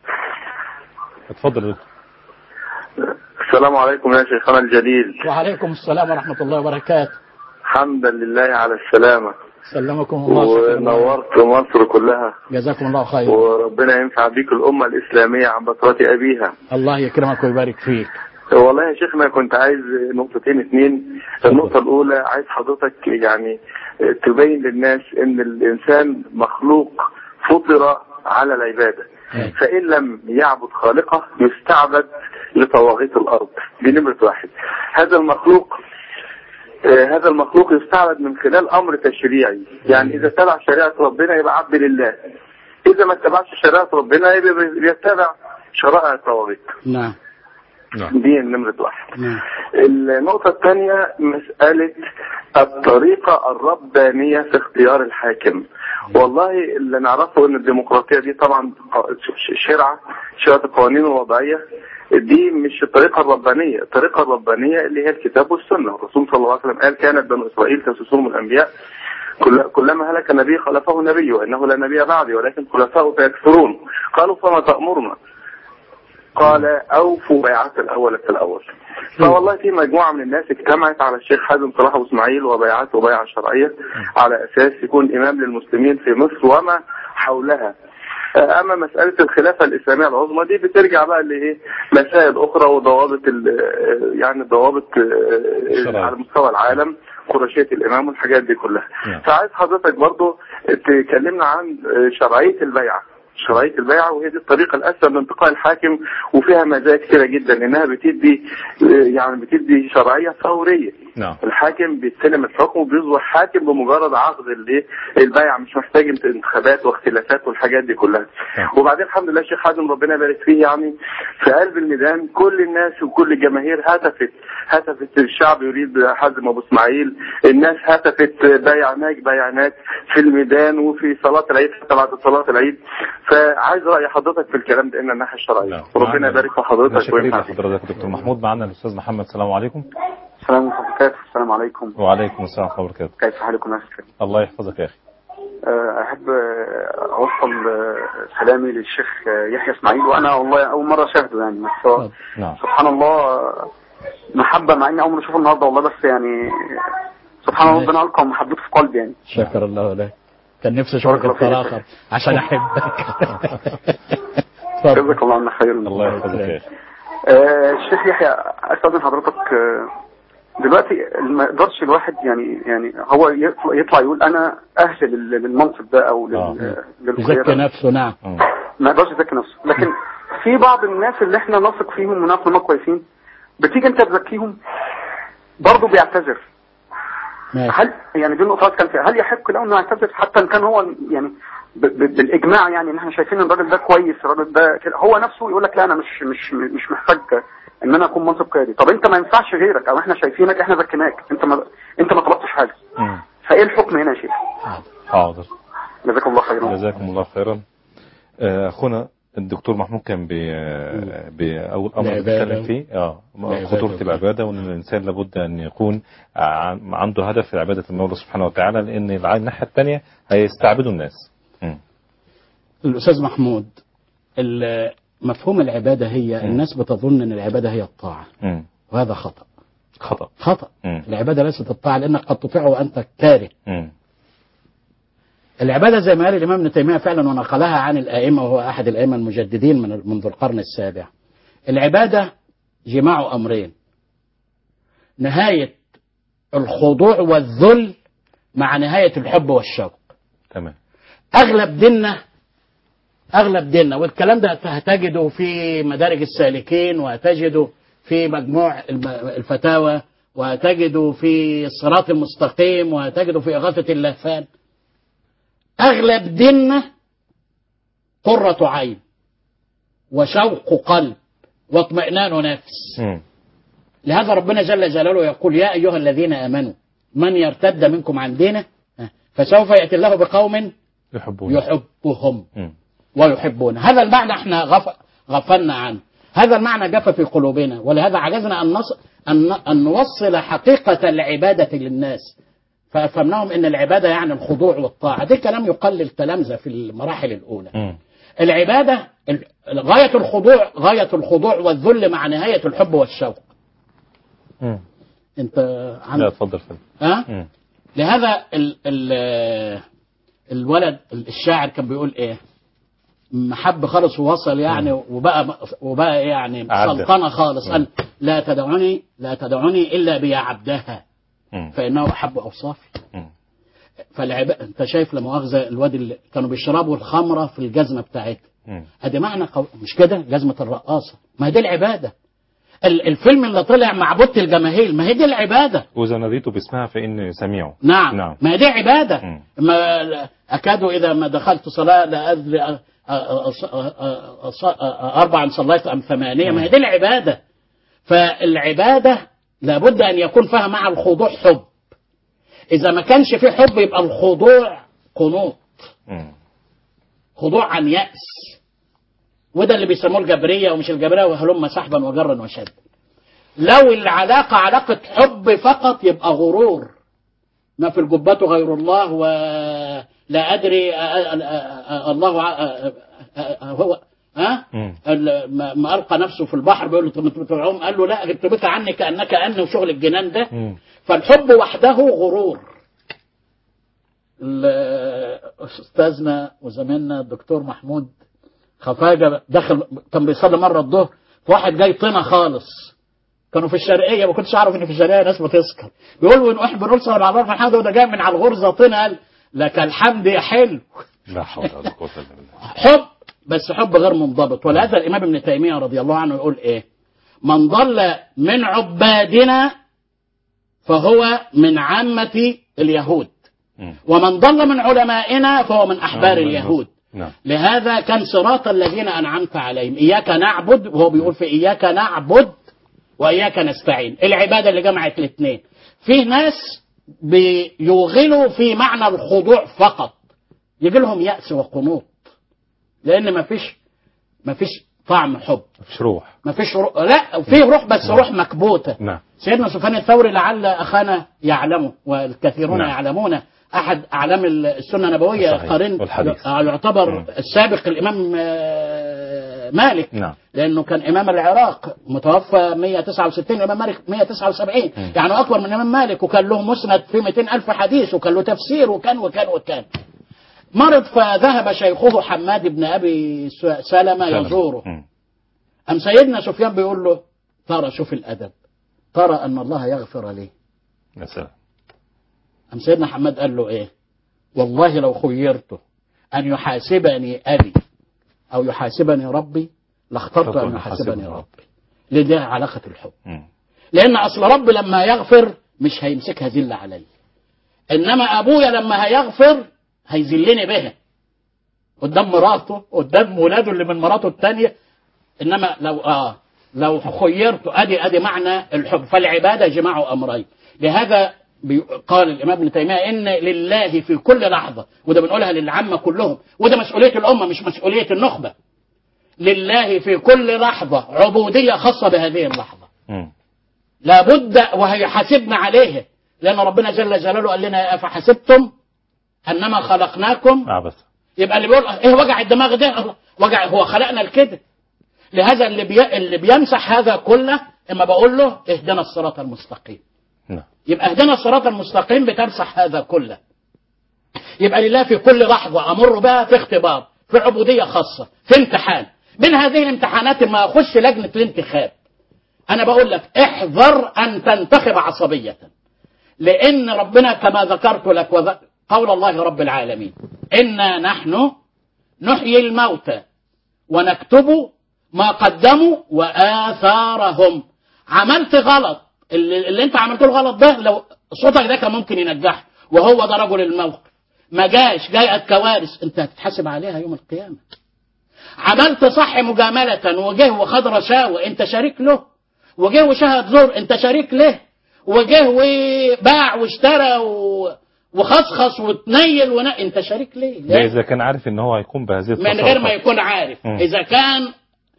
اتفضل يا دكتور السلام عليكم يا شيخنا الجليل وعليكم السلام ورحمة الله وبركاته حمدا لله على السلامة سلمكم الله شكرا الله. ونورت مصر كلها جزاكم الله خيرا وربنا ينفع بيك الأمة الإسلامية عن بطرة أبيها الله يكرمك ويبارك فيك والله يا شيخنا كنت عايز نقطتين اتنين النقطة الأولى عايز حضرتك يعني تبين للناس إن الإنسان مخلوق فطر على العبادة أي. فإن لم يعبد خالقه يستعبد لطواغيت الأرض دي نمرة واحد هذا المخلوق آه، هذا المخلوق يستعبد من خلال أمر تشريعي يعني إذا اتبع شريعة ربنا يبقى عبد لله إذا ما اتبعش شريعة ربنا يبقى بيتبع شرائع الطواغيت نعم نعم دي نمرة واحد نعم النقطة الثانية مسألة الطريقة الربانية في اختيار الحاكم والله اللي نعرفه ان الديمقراطية دي طبعا شرعة شرعة القوانين الوضعية دي مش الطريقة الربانية الطريقة الربانية اللي هي الكتاب والسنة الرسول صلى الله عليه وسلم قال كانت بنو إسرائيل تسوسهم الأنبياء كل كلما هلك نبي خلفه نبي وإنه لا نبي بعدي ولكن خلفاؤه سيكثرون قالوا فما تأمرنا قال أوفوا بيعة الأول في الأول فوالله في مجموعة من الناس اجتمعت على الشيخ حازم صلاح أبو إسماعيل وبيعته بيعة شرعية على أساس يكون إمام للمسلمين في مصر وما حولها أما مسألة الخلافة الإسلامية العظمى دي بترجع بقى لإيه مسائل أخرى وضوابط ال- يعني ضوابط الشرعية. على مستوى العالم قرشية الإمام والحاجات دي كلها نعم. فعايز حضرتك برضو تكلمنا عن شرعية البيعة شرعية البيعة وهي دي الطريقة الأسهل لانتقاء الحاكم وفيها مزايا كثيرة جدا إنها بتدي يعني بتدي شرعية فورية نعم الحاكم بيستلم الحكم وبيصبح حاكم بمجرد عقد الايه البيع مش محتاج انت- انتخابات واختلافات والحاجات دي كلها نعم. وبعدين الحمد لله الشيخ حازم ربنا يبارك فيه يعني في قلب الميدان كل الناس وكل الجماهير هتفت هتفت الشعب يريد حازم ابو اسماعيل الناس هتفت بيعناك بيعناك في الميدان وفي صلاه العيد حتى بعد صلاه العيد فعايز راي حضرتك في الكلام ده ان الناحيه الشرعيه نعم. وربنا معنا- يبارك في حضرتك متشكرين وينفع فيك. لحضرتك دكتور محمود معنا الاستاذ محمد السلام عليكم السلام عليكم السلام عليكم وعليكم السلام ورحمه الله وبركاته كيف حالكم يا أخي الله يحفظك يا اخي آه، أحب آه، أوصل آه، سلامي للشيخ آه، يحيى إسماعيل وأنا والله أول مرة أشاهده يعني بس هو اتفضل. نعم سبحان الله آه، محبة مع إني أول مرة أشوفه النهاردة والله بس يعني سبحان الله ربنا ألقى محبته في قلبي يعني شكر الله لك كان نفسي اشوفك بارك الله انت فيك. اخر عشان احبك اتفضل جزاك الله عنا خير الله يحفظك يا اخي آه، الشيخ يحيى استاذن حضرتك آه، دلوقتي ما يقدرش الواحد يعني يعني هو يطلع, يطلع يقول انا اهل لل- للمنصب ده او آه. لل- يزكي للقياده نفسه نعم مم. ما يقدرش يزكي نفسه لكن في بعض الناس اللي احنا نثق فيهم ونعرف ان هم كويسين بتيجي انت تزكيهم برضه بيعتذر ماشي هل يعني دي النقطة كان فيها هل يحق له انه يعتذر حتى ان كان هو يعني ب- ب- بالاجماع يعني ان احنا شايفين ان الراجل ده كويس الراجل ده كده هو نفسه يقول لك لا انا مش مش مش محتاج ان انا اكون منصب قيادي طب انت ما ينفعش غيرك او احنا شايفينك احنا زكيناك انت ما انت ما طلبتش حاجه مم. فايه الحكم هنا يا شيخ حاضر جزاك الله خيرا جزاكم الله خيرا آه، اخونا الدكتور محمود كان بي آه، باول امر العبادة. بيتكلم فيه اه العبادة خطوره وكده. العباده وان الانسان لابد ان يكون ع- عنده هدف في عباده المولى سبحانه وتعالى لان الع- الناحيه الثانيه هيستعبدوا الناس مم. الاستاذ محمود ال- مفهوم العباده هي مم. الناس بتظن ان العباده هي الطاعه مم. وهذا خطا خطا خطا مم. العباده ليست الطاعه لانك قد تطيع وانت كاره مم. العباده زي ما قال الامام ابن تيميه فعلا ونقلها عن الائمه وهو احد الائمه المجددين من منذ القرن السابع العباده جماع امرين نهايه الخضوع والذل مع نهايه الحب والشوق تمام اغلب ديننا اغلب ديننا والكلام ده هتجده في مدارج السالكين وهتجده في مجموع الم- الفتاوى وهتجده في الصراط المستقيم وهتجده في اغاثه اللهفان اغلب ديننا قرة عين وشوق قلب واطمئنان نفس مم. لهذا ربنا جل جلاله يقول يا أيها الذين آمنوا من يرتد منكم عن دينه فسوف يأتي الله بقوم يحبون يحبهم مم. ويحبون هذا المعنى احنا غف... غفلنا عنه هذا المعنى جف في قلوبنا ولهذا عجزنا أن, نص... أن... أن نوصل حقيقة العبادة للناس فأفهمناهم أن العبادة يعني الخضوع والطاعة ده كلام يقلل التلامذة في المراحل الأولى مم. العبادة ال- غاية الخضوع غاية الخضوع والذل مع نهاية الحب والشوق مم. انت لا عندك اتفضل فندم ها مم. لهذا ال ال الولد الشاعر كان بيقول ايه محب خالص ووصل يعني وبقى وبقى إيه يعني عبد. سلطنه خالص مم. قال لا تدعوني لا تدعوني الا بيا عبدها مم. فانه احب اوصافي مم. فالعب... انت شايف لا مؤاخذه الواد اللي كانوا بيشربوا الخمره في الجزمه بتاعتها مم. ادي معنى قو... مش كده جزمه الرقاصه ما هي دي العباده ال- الفيلم اللي طلع مع بوت الجماهير ما هي دي العباده واذا ناديت باسمها فاني سميع نعم, نعم. ما هي دي عباده مم. ما اكاد اذا ما دخلت صلاه لا ادري أ- أ- أص- أ- أص- اربعا صليت ام ثمانيه ما هي دي العباده فالعباده لابد ان يكون فيها مع الخضوع حب اذا ما كانش في حب يبقى الخضوع قنوط مم. خضوع عن يأس وده اللي بيسموه الجبرية ومش الجبرية وهلم سحبا وجرا وشد لو العلاقة علاقة حب فقط يبقى غرور ما في الجبة غير الله ولا أدري أ- أ- أ- الله ع- أ- أ- هو ها مم. ال- ما ما ألقى نفسه في البحر بيقول له طب تعوم قال له لا جبت بك عني كأنك أني وشغل الجنان ده مم. فالحب وحده غرور ال- استاذنا وزميلنا الدكتور محمود خفاجه دخل كان بيصلي مره الظهر فواحد جاي طينه خالص كانوا في الشرقيه ما كنتش اعرف ان في الشرقيه ناس بتسكر بيقول ونحب نرسل على الله الحمد وده جاي من على الغرزه طينه قال لك الحمد يا حلو لا حول ولا قوه الا بالله حب بس حب غير منضبط ولهذا الامام ابن تيميه رضي الله عنه يقول ايه من ضل من عبادنا فهو من عامة اليهود مم. ومن ضل من علمائنا فهو من أحبار نعم. اليهود نعم لهذا كان صراط الذين أنعمت عليهم إياك نعبد وهو بيقول في إياك نعبد وإياك نستعين العبادة اللي جمعت الاثنين في ناس بيوغلوا في معنى الخضوع فقط يجي لهم يأس وقنوط لأن ما فيش ما فيش طعم حب مفيش روح ما فيش روح لا في روح بس روح مكبوتة نعم سيدنا سفيان الثوري لعل اخانا يعلمه والكثيرون نعم. يعلمون احد اعلام السنه النبويه صحيح. قارن والحديث. يعتبر مم. السابق الامام آه، مالك نعم لانه كان امام العراق متوفى 169 الامام مالك 179 مم. يعني اكبر من الامام مالك وكان له مسند في 200 الف حديث وكان له تفسير وكان وكان وكان مرض فذهب شيخه حماد بن ابي س- سلمه سلام. يزوره مم. أم سيدنا سفيان بيقول له ترى شوف الأدب ترى أن الله يغفر لي يا سلام أم سيدنا حماد قال له إيه والله لو خيرت أن يحاسبني أبي أو يحاسبني ربي لاخترت أن يحاسبني ربي لدي علاقة الحب مم. لأن أصل رب لما يغفر مش هيمسكها ذلة علي إنما أبويا لما هيغفر هيذلني بها قدام مراته قدام ولاده اللي من مراته الثانية إنما لو آه لو خيرت أدي أدي معنى الحب فالعبادة جماع أمرين لهذا بي- قال الإمام ابن تيمية إن لله في كل لحظة وده بنقولها للعامة كلهم وده مسؤولية الأمة مش مسؤولية النخبة لله في كل لحظة عبودية خاصة بهذه اللحظة مم. لابد وهيحاسبنا عليه لأن ربنا جل جلاله قال لنا أفحسبتم أنما خلقناكم عبث يبقى اللي بيقول إيه وجع الدماغ ده الله، وجع هو خلقنا لكده لهذا اللي بي... اللي بيمسح هذا كله اما بقول له اهدنا الصراط المستقيم نعم يبقى اهدنا الصراط المستقيم بتمسح هذا كله يبقى لله في كل لحظة أمر بها في اختبار في عبودية خاصة في امتحان من هذه الامتحانات ما أخش لجنة الانتخاب أنا بقول لك احذر أن تنتخب عصبية لأن ربنا كما ذكرت لك وذ... قول الله رب العالمين إنا نحن نحيي الموتى ونكتب ما قدموا وآثارهم عملت غلط اللي, اللي انت عملته الغلط ده لو صوتك ده كان ممكن ينجحه وهو ده رجل الموقف ما جاش جاءت كوارث انت هتتحاسب عليها يوم القيامة عملت صح مجاملة وجه وخد رشاوى انت شريك له وجه وشهد زور انت شريك له وجه وباع واشترى و... وخصخص وتنيل ون... انت شريك ليه؟ ده إذا كان عارف إن هو هيقوم بهذه من غير ما التصرفات. يكون عارف مم. إذا كان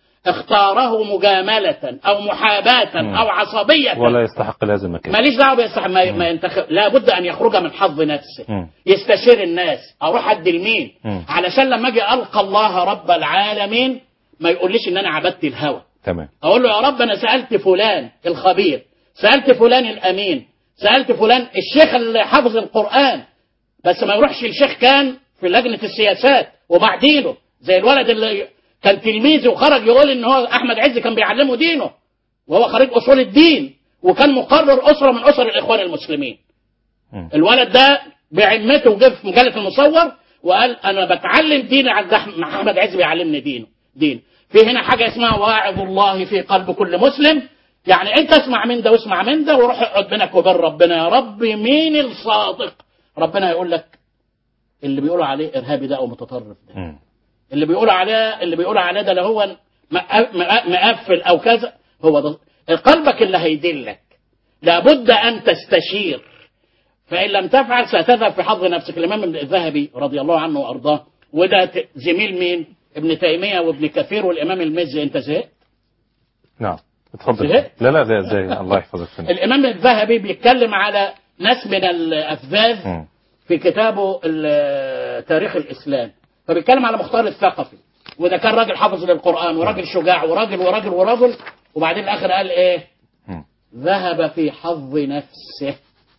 اختاره مجاملة أو محاباة مم. أو عصبية ولا يستحق لازم المكان ماليش دعوه بيستح... ما, ما ينتخب لابد ان يخرج من حظ نفسه مم. يستشير الناس اروح ادي لمين مم. علشان لما اجي القى الله رب العالمين ما يقوليش ان انا عبدت الهوى تمام اقول له يا رب انا سالت فلان الخبير سالت فلان الامين سالت فلان الشيخ اللي حافظ القران بس ما يروحش الشيخ كان في لجنه السياسات وبعديله زي الولد اللي كان تلميذ وخرج يقول ان هو احمد عز كان بيعلمه دينه وهو خريج اصول الدين وكان مقرر اسره من اسر الاخوان المسلمين مم. الولد ده بعمته وجه في مجله المصور وقال انا بتعلم ديني عند أح- احمد عز بيعلمني دينه دين في هنا حاجه اسمها واعظ الله في قلب كل مسلم يعني انت اسمع من ده واسمع من ده وروح اقعد بينك وبين ربنا يا رب مين الصادق ربنا يقول لك اللي بيقولوا عليه ارهابي ده او متطرف ده مم. اللي بيقولوا عليه اللي بيقولوا عليه ده اللي هو مق- مق- مقفل او كذا هو ده قلبك اللي هيدلك لابد ان تستشير فان لم تفعل ستذهب في حظ نفسك الامام ابن الذهبي رضي الله عنه وارضاه وده ت- زميل مين ابن تيميه وابن كثير والامام المزي انت زهقت نعم اتفضل زهقت؟ لا لا ده زي الله يحفظك فينا الامام الذهبي بيتكلم على ناس من الافذاذ مم. في كتابه ال- تاريخ الإسلام فبيتكلم على مختار الثقفي وده كان راجل حافظ للقرآن وراجل شجاع وراجل وراجل وراجل وبعدين الآخر قال إيه مم. ذهب في حظ نفسه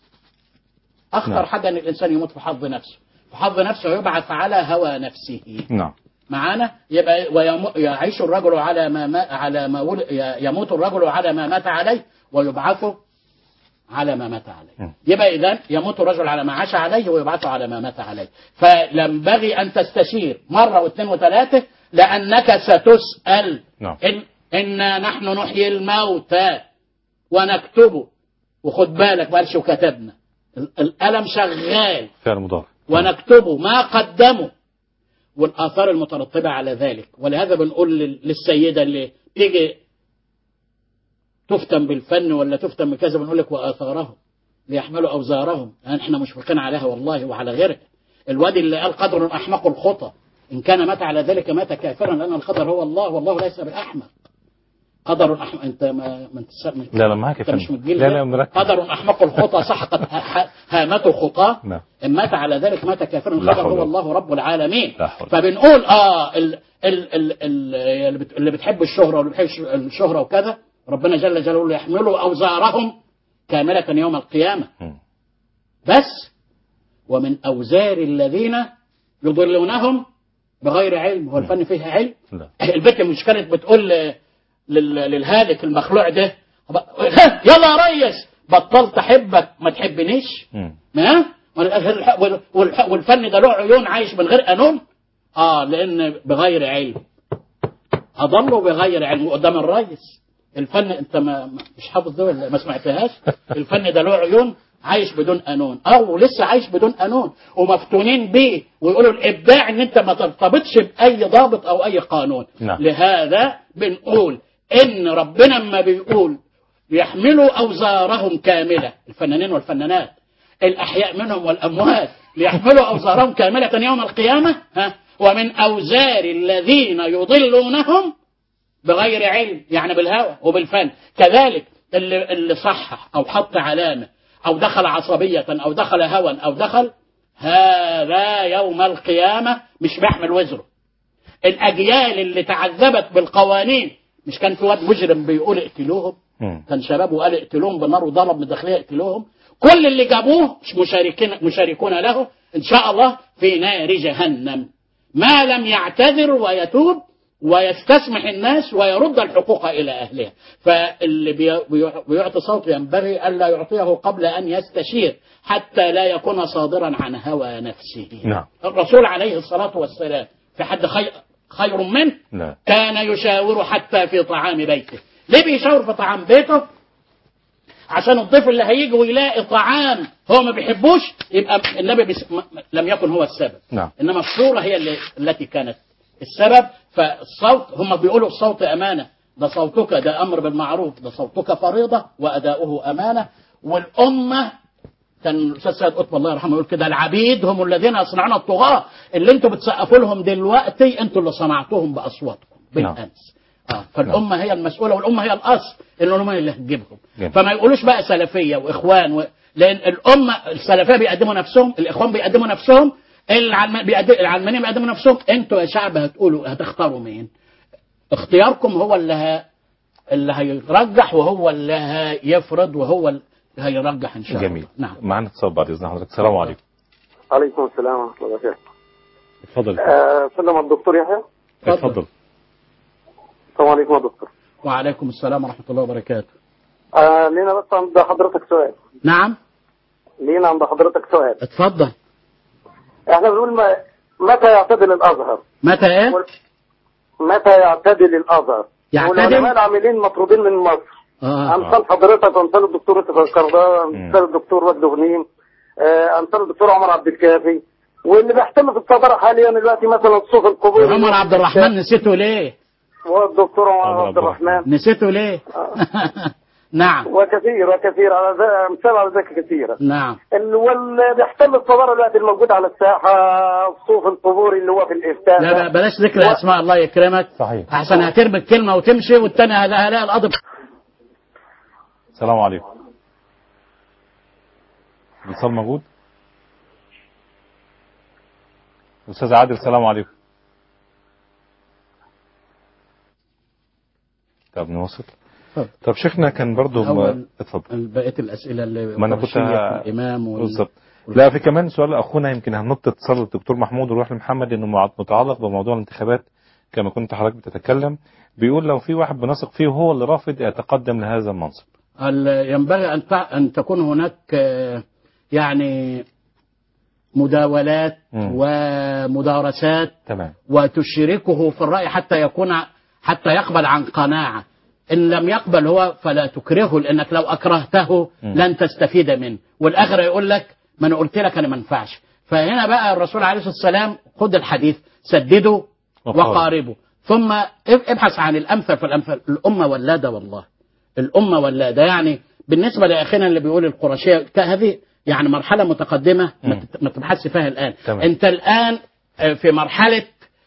أخطر نعم. حاجة أن الإنسان يموت في حظ نفسه في حظ نفسه يبعث على هوى نفسه نعم معانا يبقى ويم- يعيش الرجل على ما, ما على ما ول- ي- يموت الرجل على ما مات عليه ويبعث على ما مات عليه مم. يبقى اذا يموت الرجل على ما عاش عليه ويبعث على ما مات عليه فينبغي ان تستشير مره واثنين وثلاثه لانك ستسال نعم. إن انا نحن نحيي الموتى ونكتب وخد بالك ما قالش وكتبنا ال- القلم شغال فعل مضارع ونكتبه ما قدموا والآثار المترتبة على ذلك ولهذا بنقول لل- للسيدة اللي تيجي تفتن بالفن ولا تفتن بكذا بنقول لك وآثارهم ليحملوا أوزارهم يعني احنا مشفقين عليها والله وعلى غيرها الواد اللي قال قدر أحمق الخطى إن كان مات على ذلك مات كافرا لأن القدر هو الله والله ليس بالأحمق قدر أحمق أنت ما, ما انت مش- لا لا معاك يا أنت مش فندم من الجيل لا ده. لا مركز قدر أحمق الخطى سحقت ه- ه- هامته خطاه نعم إن مات على ذلك مات كافرا لا القدر حول هو ولا الله رب العالمين لا حول. فبنقول اه ال ال ال ال اللي بت- اللي بتحب الشهرة واللي بتحب الش- الشهرة وكذا ربنا جل جلاله يحملوا أوزارهم كاملة يوم القيامة مم. بس ومن أوزار الذين يضلونهم بغير علم هو الفن فيه علم لا البنت مش كانت بتقول ل- لل- للهالك المخلوع ده ها، يلا يا ريس بطلت احبك ما تحبنيش مم. ها والح- وال- والح- والفن ده له عيون عايش من غير قانون اه لان بغير علم اضلوا بغير علم قدام الريس الفن انت ما ما- مش حافظ ده ولا ما سمعتهاش الفن ده له عيون عايش بدون قانون او لسه عايش بدون قانون ومفتونين بيه ويقولوا الابداع ان انت ما ترتبطش باي ضابط او اي قانون نعم. لهذا بنقول ان ربنا اما بيقول يحملوا اوزارهم كامله الفنانين والفنانات الاحياء منهم والاموات ليحملوا اوزارهم كامله يوم القيامه ها ومن اوزار الذين يضلونهم بغير علم يعني بالهوى وبالفن كذلك اللي, اللي صحح او حط علامه او دخل عصبيه او دخل هوى او دخل هذا يوم القيامه مش بيحمل وزره الاجيال اللي تعذبت بالقوانين مش كان في واد مجرم بيقول اقتلوهم مم. كان شباب وقال اقتلوهم بالنار وضرب من الداخليه اقتلوهم كل اللي جابوه مش مشاركين مشاركون له ان شاء الله في نار جهنم ما لم يعتذر ويتوب ويستسمح الناس ويرد الحقوق الى اهلها فاللي بي- بي- بيعطي صوت ينبغي الا يعطيه قبل ان يستشير حتى لا يكون صادرا عن هوى نفسه نعم. الرسول عليه الصلاه والسلام في حد خير خير منه لا كان يشاور حتى في طعام بيته ليه بيشاور في طعام بيته عشان الضيف اللي هيجي ويلاقي طعام هو ما بيحبوش يبقى النبي بس م- لم يكن هو السبب نعم انما الصوره هي اللي التي كانت السبب فالصوت هم بيقولوا الصوت امانه ده صوتك ده امر بالمعروف ده صوتك فريضه واداؤه امانه والامه كان الاستاذ سيد قطب الله يرحمه يقول كده العبيد هم الذين يصنعون الطغاة اللي انتوا بتسقفوا لهم دلوقتي انتوا اللي صنعتوهم باصواتكم بالامس اه فالامه هي المسؤوله والامه هي الاصل اللي هم اللي هتجيبهم جميل. فما يقولوش بقى سلفيه واخوان و... لان الامه السلفيه بيقدموا نفسهم الاخوان بيقدموا نفسهم العلم... بيقدم... العلمانيين بيقدموا نفسهم انتوا يا شعب هتقولوا هتختاروا مين اختياركم هو اللي ه... اللي هيرجح وهو اللي هيفرض وهو اللي هيرجح ان شاء الله جميل نعم معنا اتصال بعد اذن حضرتك السلام عليكم عليكم السلام ورحمه الله وبركاته اتفضل آه، سلم على الدكتور يحيى اتفضل السلام عليكم يا دكتور وعليكم السلام ورحمه الله وبركاته آه لينا بس عند حضرتك سؤال نعم لينا عند حضرتك سؤال اتفضل احنا بنقول ما متى يعتدل الازهر متى ايه متى يعتدل الازهر يعتدل؟ والعلماء العاملين مطرودين من مصر اه امثال حضرتك امثال الدكتور يوسف القرضاوي مم. امثال الدكتور وجد غنيم آه، امثال الدكتور عمر عبد الكافي واللي بيحتل في الصداره حاليا دلوقتي مثلا صوف القبور عمر عبد الرحمن نسيته ليه والدكتور عمر عمر عبد عبد الرحمن نسيته ليه نعم وكثير وكثير على ذا- امثال على ذلك كثيره نعم ال- واللي بيحتل الصداره دلوقتي الموجود على الساحه صوف القبور اللي هو في الافتاء لا ب- بلاش ذكر اسماء الله يكرمك صحيح. احسن هترمي الكلمه وتمشي والتاني هلا هلا القضب السلام عليكم الاتصال موجود استاذ عادل السلام عليكم طب نواصل اتفضل. طب شيخنا كان برضو ما... أول- اتفضل بقيه الاسئله اللي ما انا كنت فرشية ه- الامام وال... بالظبط لا في كمان سؤال اخونا يمكن هننط اتصال الدكتور محمود ونروح لمحمد انه مع- متعلق بموضوع الانتخابات كما كنت حضرتك بتتكلم بيقول لو في واحد بنثق فيه وهو اللي رافض يتقدم لهذا المنصب ال- ينبغي أن تع- أن تكون هناك آه، يعني مداولات مم. ومدارسات تمام وتشركه في الرأي حتى يكون حتى يقبل عن قناعة ان لم يقبل هو فلا تكرهه لانك لو اكرهته لن تستفيد منه والاخر يقول لك ما انا قلت لك انا ما ينفعش فهنا بقى الرسول عليه الصلاه والسلام خد الحديث سدده وقارب. وقاربه ثم ابحث عن الامثل فالامثل الامه ولاده والله الامه ولاده يعني بالنسبه لاخينا اللي بيقول القرشيه هذه يعني مرحله متقدمه ما مم. تت- ما تبحثش فيها الان تمام. انت الان آه، في مرحله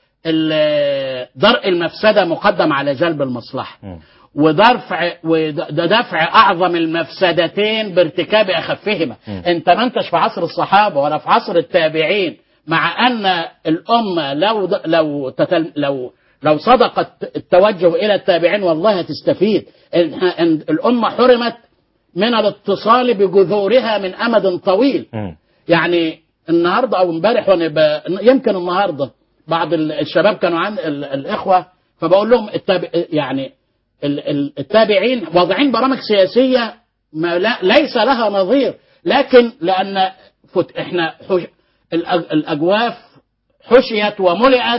ال- درء المفسده مقدم على جلب المصلحه مم. ودفع ودفع اعظم المفسدتين بارتكاب اخفهما مم. انت ما انتش في عصر الصحابه ولا في عصر التابعين مع ان الامه لو لو تتل لو لو صدقت التوجه الى التابعين والله هتستفيد إن- إن الامه حرمت من الاتصال بجذورها من امد طويل مم. يعني النهارده او امبارح وانا ب... يمكن النهارده بعض ال- الشباب كانوا عن ال... الاخوه فبقول لهم التاب... يعني ال- ال- التابعين واضعين برامج سياسيه ما لا... ليس لها نظير لكن لان فت... احنا حش... الأج... الاجواف حشيت وملئت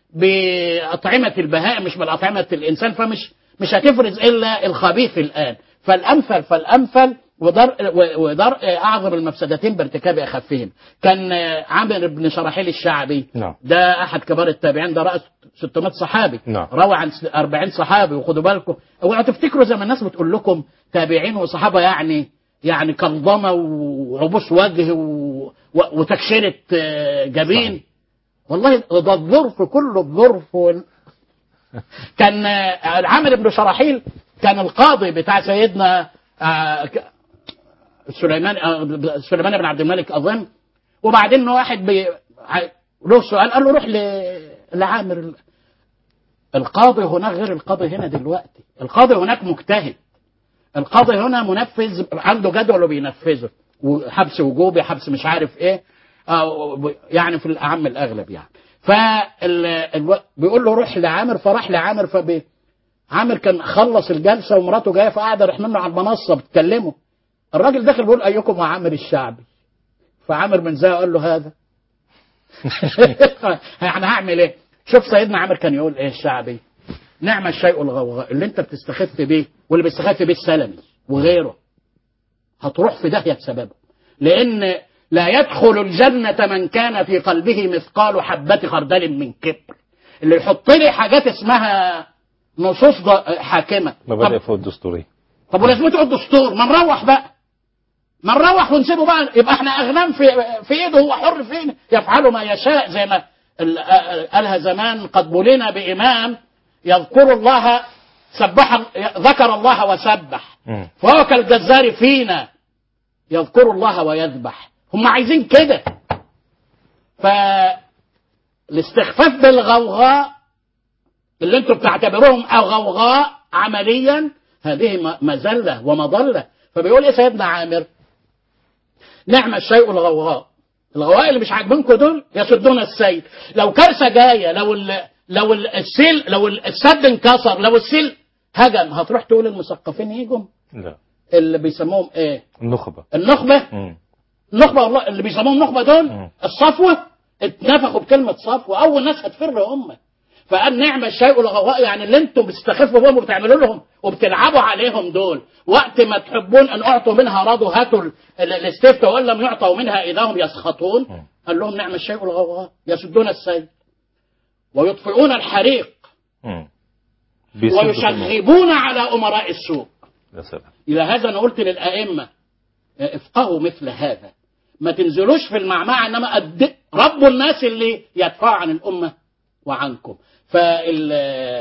بأطعمة البهائم مش بالأطعمة الإنسان فمش مش هتفرز إلا الخبيث الآن فالأمثل فالأمثل ودرء ودرء أعظم المفسدتين بارتكاب أخفهم كان عامر بن شراحيل الشعبي نعم. ده أحد كبار التابعين ده رأس 600 صحابي نعم. روى عن 40 صحابي وخدوا بالكم اوعوا تفتكروا زي ما الناس بتقول لكم تابعين وصحابة يعني يعني كنظمة وعبوس وجه و... و... وتكشيرة آه، جبين صحيح. والله ده الظرف كله الظرف وال... كان آه، عامر بن شراحيل كان القاضي بتاع سيدنا آه، ك- سليمان آه، سليمان بن عبد الملك اظن وبعدين واحد بي... ع- له سؤال قال له روح ل... لعامر القاضي هناك غير القاضي هنا دلوقتي القاضي هناك مجتهد القاضي هنا منفذ عنده جدول وبينفذه وحبس وجوبي حبس مش عارف ايه آه، يعني في الاعم الاغلب يعني فال الو- بيقول له روح لعامر فراح لعامر فبي عامر كان خلص الجلسه ومراته جايه فقاعده راح منه على المنصه بتكلمه الراجل داخل بيقول ايكم وعامر الشعبي فعامر من زي قال له هذا يعني هعمل ايه شوف سيدنا عامر كان يقول ايه الشعبي نعم الشيء الغوغاء اللي انت بتستخف بيه واللي بيستخف بيه السلمي وغيره هتروح في داهيه بسببه لان لا يدخل الجنه من كان في قلبه مثقال حبه خردل من كبر اللي يحط لي حاجات اسمها نصوص ض- حاكمه مبادئ طب, فوق الدستورية طب ولازمته الدستور ما نروح بقى ما نروح ونسيبه بقى يبقى احنا اغنام في في ايده هو حر فين يفعل ما يشاء زي ما ال- قالها زمان قد بلينا بامام يذكر الله سبح ذكر الله وسبح مم. فهو كالجزار فينا يذكر الله ويذبح هم عايزين كده فالاستخفاف بالغوغاء اللي انتم بتعتبروهم غوغاء عمليا هذه م- مذله ومضله فبيقول ايه سيدنا عامر نعم الشيء الغوغاء الغوغاء اللي مش عاجبينكم دول يسدون السيل لو كارثه جايه لو ال لو ال- السيل لو ال- السد انكسر لو السيل هجم هتروح تقول المثقفين يجوا لا اللي بيسموهم ايه النخبة النخبه مم. النخبه والله اللي بيسموهم نخبه دول مم. الصفوه اتنفخوا بكلمه صفوه اول ناس هتفر هم فقال نعم الشيء الغواء يعني اللي انتم بتستخفوا بهم وبتعملوا لهم وبتلعبوا عليهم دول وقت ما تحبون ان اعطوا منها رضوا هاتوا ال- ال- الاستفتاء وان لم يعطوا منها اذا هم يسخطون مم. قال لهم نعم الشيء الغواء يسدون السيل ويطفئون الحريق مم. بيسدوا في النار. ويشغبون على امراء السوء يا سلام إلى هذا أنا قلت للأئمة افقهوا مثل هذا ما تنزلوش في المعمعة إنما قد رب الناس اللي يدفع عن الأمة وعنكم فال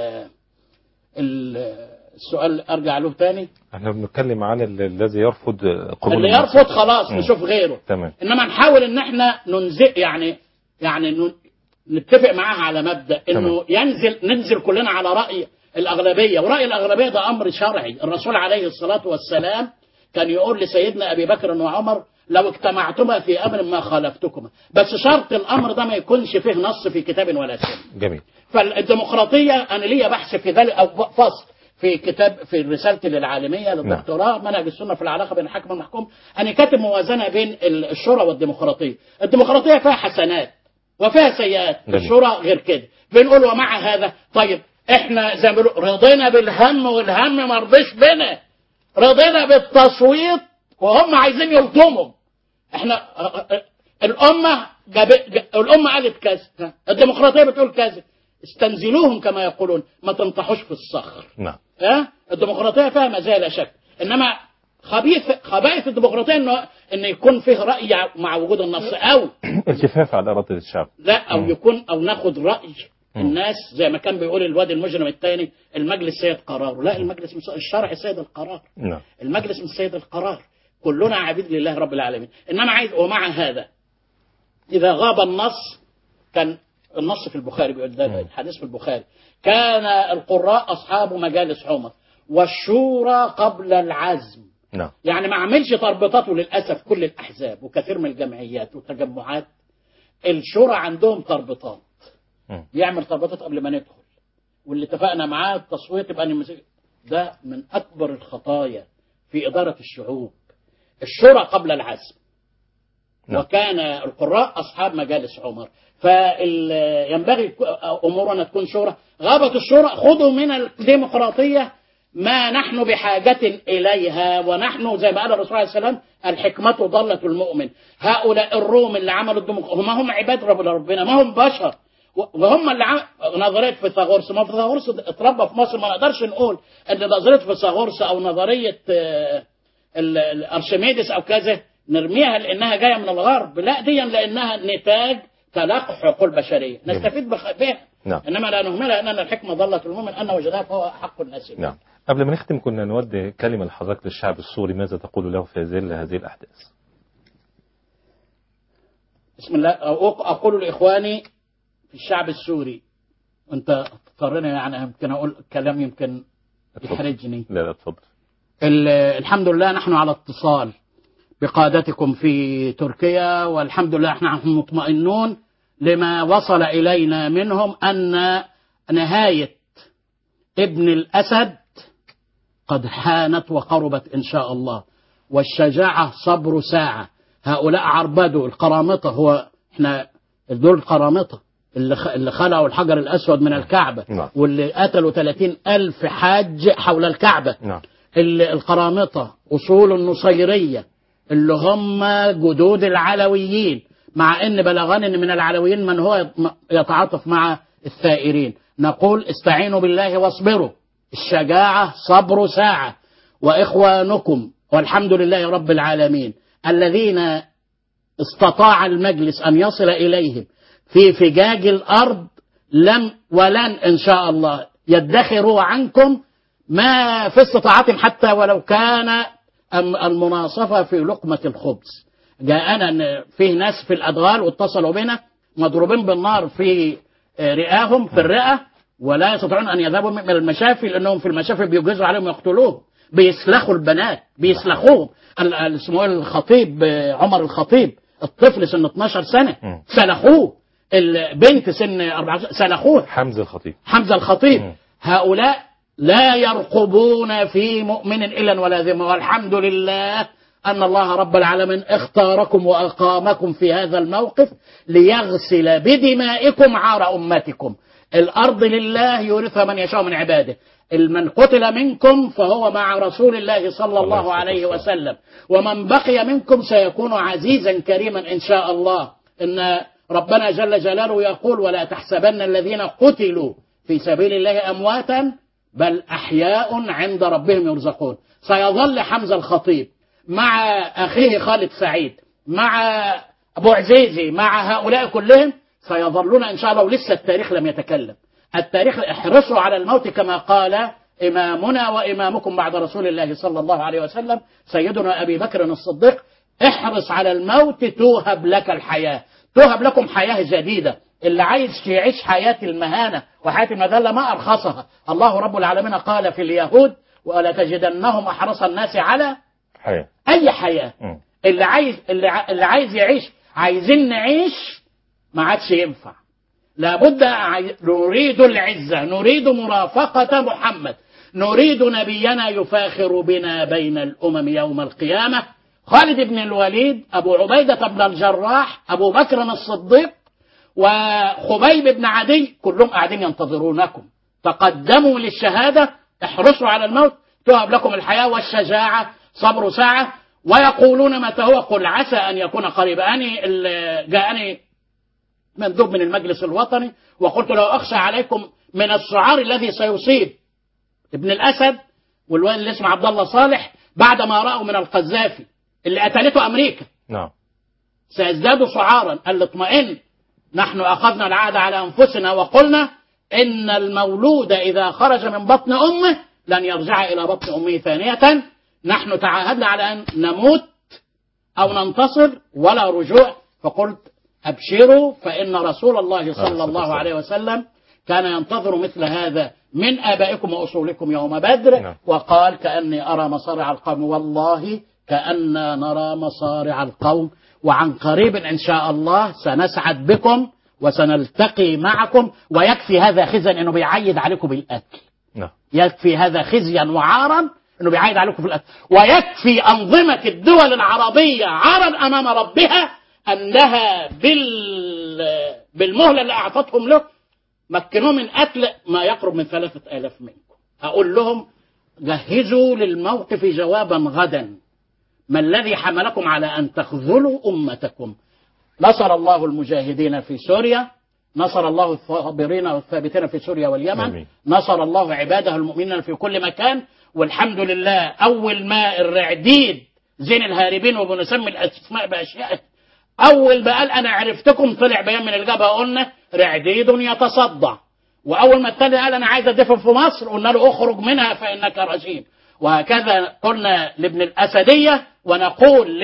ال- السؤال أرجع له تاني احنا بنتكلم عن ال- الذي يرفض قبول اللي الناس. يرفض خلاص مم. نشوف غيره تمام إنما نحاول إن إحنا ننزل يعني يعني ن- نتفق معاها على مبدأ إنه ينزل ننزل كلنا على رأي الأغلبية ورأي الأغلبية ده أمر شرعي الرسول عليه الصلاة والسلام كان يقول لسيدنا أبي بكر وعمر لو اجتمعتما في أمر ما خالفتكما بس شرط الأمر ده ما يكونش فيه نص في كتاب ولا سنة جميل فالديمقراطية أنا ليا بحث في ذلك أو فصل في كتاب في رسالتي للعالمية للدكتوراه منهج السنة في العلاقة بين الحاكم والمحكوم أنا كاتب موازنة بين الشورى والديمقراطية الديمقراطية فيها حسنات وفيها سيئات جميل. الشورى غير كده بنقول ومع هذا طيب احنا زي ما بيقولوا رضينا بالهم والهم ما رضيش بنا رضينا بالتصويت وهم عايزين يلطموا احنا اه، اه، الامه جاب... جاب... الامه قالت كذا الديمقراطيه بتقول كذا استنزلوهم كما يقولون ما تنطحوش في الصخر نعم ها الديمقراطيه فيها مزايا لا شك انما خبيث خبائث الديمقراطيه انه ان يكون فيه راي مع وجود النص او الجفاف على إرادة الشعب لا او مم. يكون او ناخد راي مم. الناس زي ما كان بيقول الواد المجرم الثاني المجلس سيد قراره لا المجلس مش الشرع سيد القرار نعم المجلس مش سيد القرار كلنا عبيد لله رب العالمين انما عايز ومع هذا اذا غاب النص كان النص في البخاري بيقول ده مم. الحديث في البخاري كان القراء اصحاب مجالس عمر والشورى قبل العزم نعم يعني ما عملش تربطاته للاسف كل الاحزاب وكثير من الجمعيات والتجمعات الشورى عندهم تربطات مم. يعمل تربطات قبل ما ندخل واللي اتفقنا معاه التصويت يبقى نمسك- ده من اكبر الخطايا في اداره الشعوب الشورى قبل العزم نعم. وكان القراء اصحاب مجالس عمر فينبغي امورنا تكون شورى غابت الشورى خذوا من الديمقراطيه ما نحن بحاجة إليها ونحن زي ما قال الرسول عليه السلام الحكمة ضلة المؤمن هؤلاء الروم اللي عملوا الديمقراطية هم هم عباد رب ربنا ما هم بشر و- وهم اللي عم... نظرية فيثاغورس ما فيثاغورس اتربى في مصر ما نقدرش نقول ان نظرية فيثاغورس او نظرية آه، ال- ال- ارشميدس او كذا نرميها لانها جايه من الغرب لا دي لانها نتاج تلقح عقول بشريه نستفيد بخ- بها نعم. انما لا نهملها اننا الحكمه ضلت المؤمن ان وجدها فهو حق الناس به. نعم قبل ما نختم كنا نود كلمة لحضرتك للشعب السوري ماذا تقول له في ظل هذه الأحداث بسم الله أق- اقول لاخواني في الشعب السوري وانت اضطرني يعني يمكن اقول كلام يمكن اتفضل. يحرجني لا لا اتفضل ال- الحمد لله نحن على اتصال بقادتكم في تركيا والحمد لله نحن مطمئنون لما وصل إلينا منهم أن نهاية ابن الأسد قد حانت وقربت إن شاء الله والشجاعة صبر ساعة هؤلاء عربدوا القرامطة هو احنا دول القرامطة اللي خ- اللي خلعوا الحجر الأسود من الكعبة نعم. واللي قتلوا 30 ألف حاج حول الكعبة نعم ال- القرامطة أصول النصيرية اللي هم جدود العلويين مع أن بلغني أن من العلويين من هو يت- يتعاطف مع الثائرين نقول استعينوا بالله واصبروا الشجاعة صبر ساعة وإخوانكم والحمد لله رب العالمين الذين استطاع المجلس أن يصل إليهم في فجاج الأرض لم ولن إن شاء الله يدخروا عنكم ما في استطاعتهم حتى ولو كان أم- المناصفة في لقمة الخبز جاءنا أن فيه ناس في الأدغال واتصلوا بنا مضروبين بالنار في آه، رئاهم في الرئة ولا يستطيعون أن يذهبوا من المشافي لأنهم في المشافي بيجوزوا عليهم ويقتلوهم بيسلخوا البنات بيسلخوهم ال- ال- اسمه إيه الخطيب آه، عمر الخطيب الطفل سن 12 سنة مم. سلخوه البنت سن 14 سلخوه حمزة الخطيب حمزة الخطيب مم. هؤلاء لا يرقبون في مؤمن إلا ولا ذمة والحمد لله أن الله رب العالمين اختاركم وأقامكم في هذا الموقف ليغسل بدمائكم عار أمتكم الأرض لله يورثها من يشاء من عباده من قتل منكم فهو مع رسول الله صلى الله الله عليه والسلام. وسلم ومن بقي منكم سيكون عزيزا كريما إن شاء الله إن ربنا جل جلاله يقول ولا تحسبن الذين قتلوا في سبيل الله أمواتا بل أحياء عند ربهم يرزقون سيظل حمزة الخطيب مع أخيه خالد سعيد مع أبو عزيزي مع هؤلاء كلهم سيظلون إن شاء الله ولسه التاريخ لم يتكلم التاريخ احرصوا على الموت كما قال إمامنا وإمامكم بعد رسول الله صلى الله عليه وسلم سيدنا أبي بكر الصديق احرص على الموت توهب لك الحياة توهب لكم حياة جديدة اللي عايز يعيش حياة المهانة وحياة المذلة ما أرخصها الله رب العالمين قال في اليهود ولا تجدنهم أحرص الناس على حياة أي حياة مم. اللي عايز اللي, ع- اللي عايز يعيش عايزين نعيش ما عادش ينفع لابد عاي- نريد العزة نريد مرافقة محمد نريد نبينا يفاخر بنا بين الأمم يوم القيامة خالد بن الوليد أبو عبيدة بن الجراح أبو بكر الصديق وخبيب بن عدي كلهم قاعدين ينتظرونكم تقدموا للشهادة احرصوا على الموت تهب لكم الحياة والشجاعة صبر ساعة ويقولون متى هو قل عسى أن يكون قريبا أني ال- جاءني مندوب من المجلس الوطني وقلت له أخشى عليكم من السعار الذي سيصيب ابن الأسد والوالد اللي اسمه عبد الله صالح بعد ما رأوا من القذافي اللي قتلته أمريكا نعم سيزداد سعارا قال اطمئن نحن أخذنا العهد على أنفسنا وقلنا إن المولود إذا خرج من بطن أمه لن يرجع إلى بطن أمه ثانية نحن تعاهدنا على أن نموت أو ننتصر ولا رجوع فقلت أبشروا فإن رسول الله صلى الله عليه وسلم كان ينتظر مثل هذا من آبائكم وأصولكم يوم بدر نعم. وقال كأني أرى مصارع القوم والله كأننا نرى مصارع القوم وعن قريب إن شاء الله سنسعد بكم وسنلتقي معكم ويكفي هذا خزيا أنه بيعيد عليكم بالأكل نعم يكفي هذا خزيا وعارا انه بيعيد عليكم في الأكل ويكفي انظمه الدول العربيه عارا امام ربها انها بال بالمهله اللي اعطتهم له مكنوه من قتل ما يقرب من ثلاثه الاف منكم اقول لهم جهزوا للموقف جوابا غدا ما الذي حملكم على ان تخذلوا امتكم نصر الله المجاهدين في سوريا نصر الله الصابرين والثابتين في سوريا واليمن آمين. نصر الله عباده المؤمنين في كل مكان والحمد لله أول ما الرعديد زين الهاربين وبنسمي الأسماء بأشياء أول ما قال أنا عرفتكم طلع بيان من الجبهة قلنا رعديد يتصدع وأول ما التاني قال أنا عايز أدفن في مصر قلنا له اخرج منها فإنك رجيم وهكذا قلنا لابن الأسدية ونقول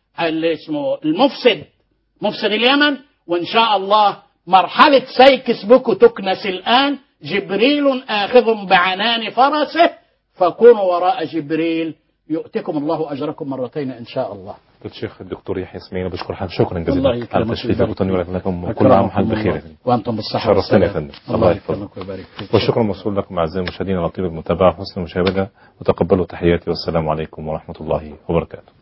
ل اسمه المفسد مفسد اليمن وإن شاء الله مرحلة سيكس بكو تكنس الآن جبريل آخذ بعنان فرسه فكونوا وراء جبريل يؤتكم الله أجركم مرتين إن شاء الله الشيخ الدكتور يحيى اسماعيل بشكر حضرتك شكرا الله جزيلا يكرمك على تشريفك ويبارك وتنويرك لكم وكل أكرمكم عام وحضرتك بخير يا الله. فندم. وأنتم بالصحة شرفتنا يا والسلامة. فندم. الله الله يحفظك. يكرمك ويبارك فيك والشكر موصول لكم أعزائي المشاهدين على طيب المتابعة وحسن المشاهدة وتقبلوا تحياتي والسلام عليكم ورحمة الله وبركاته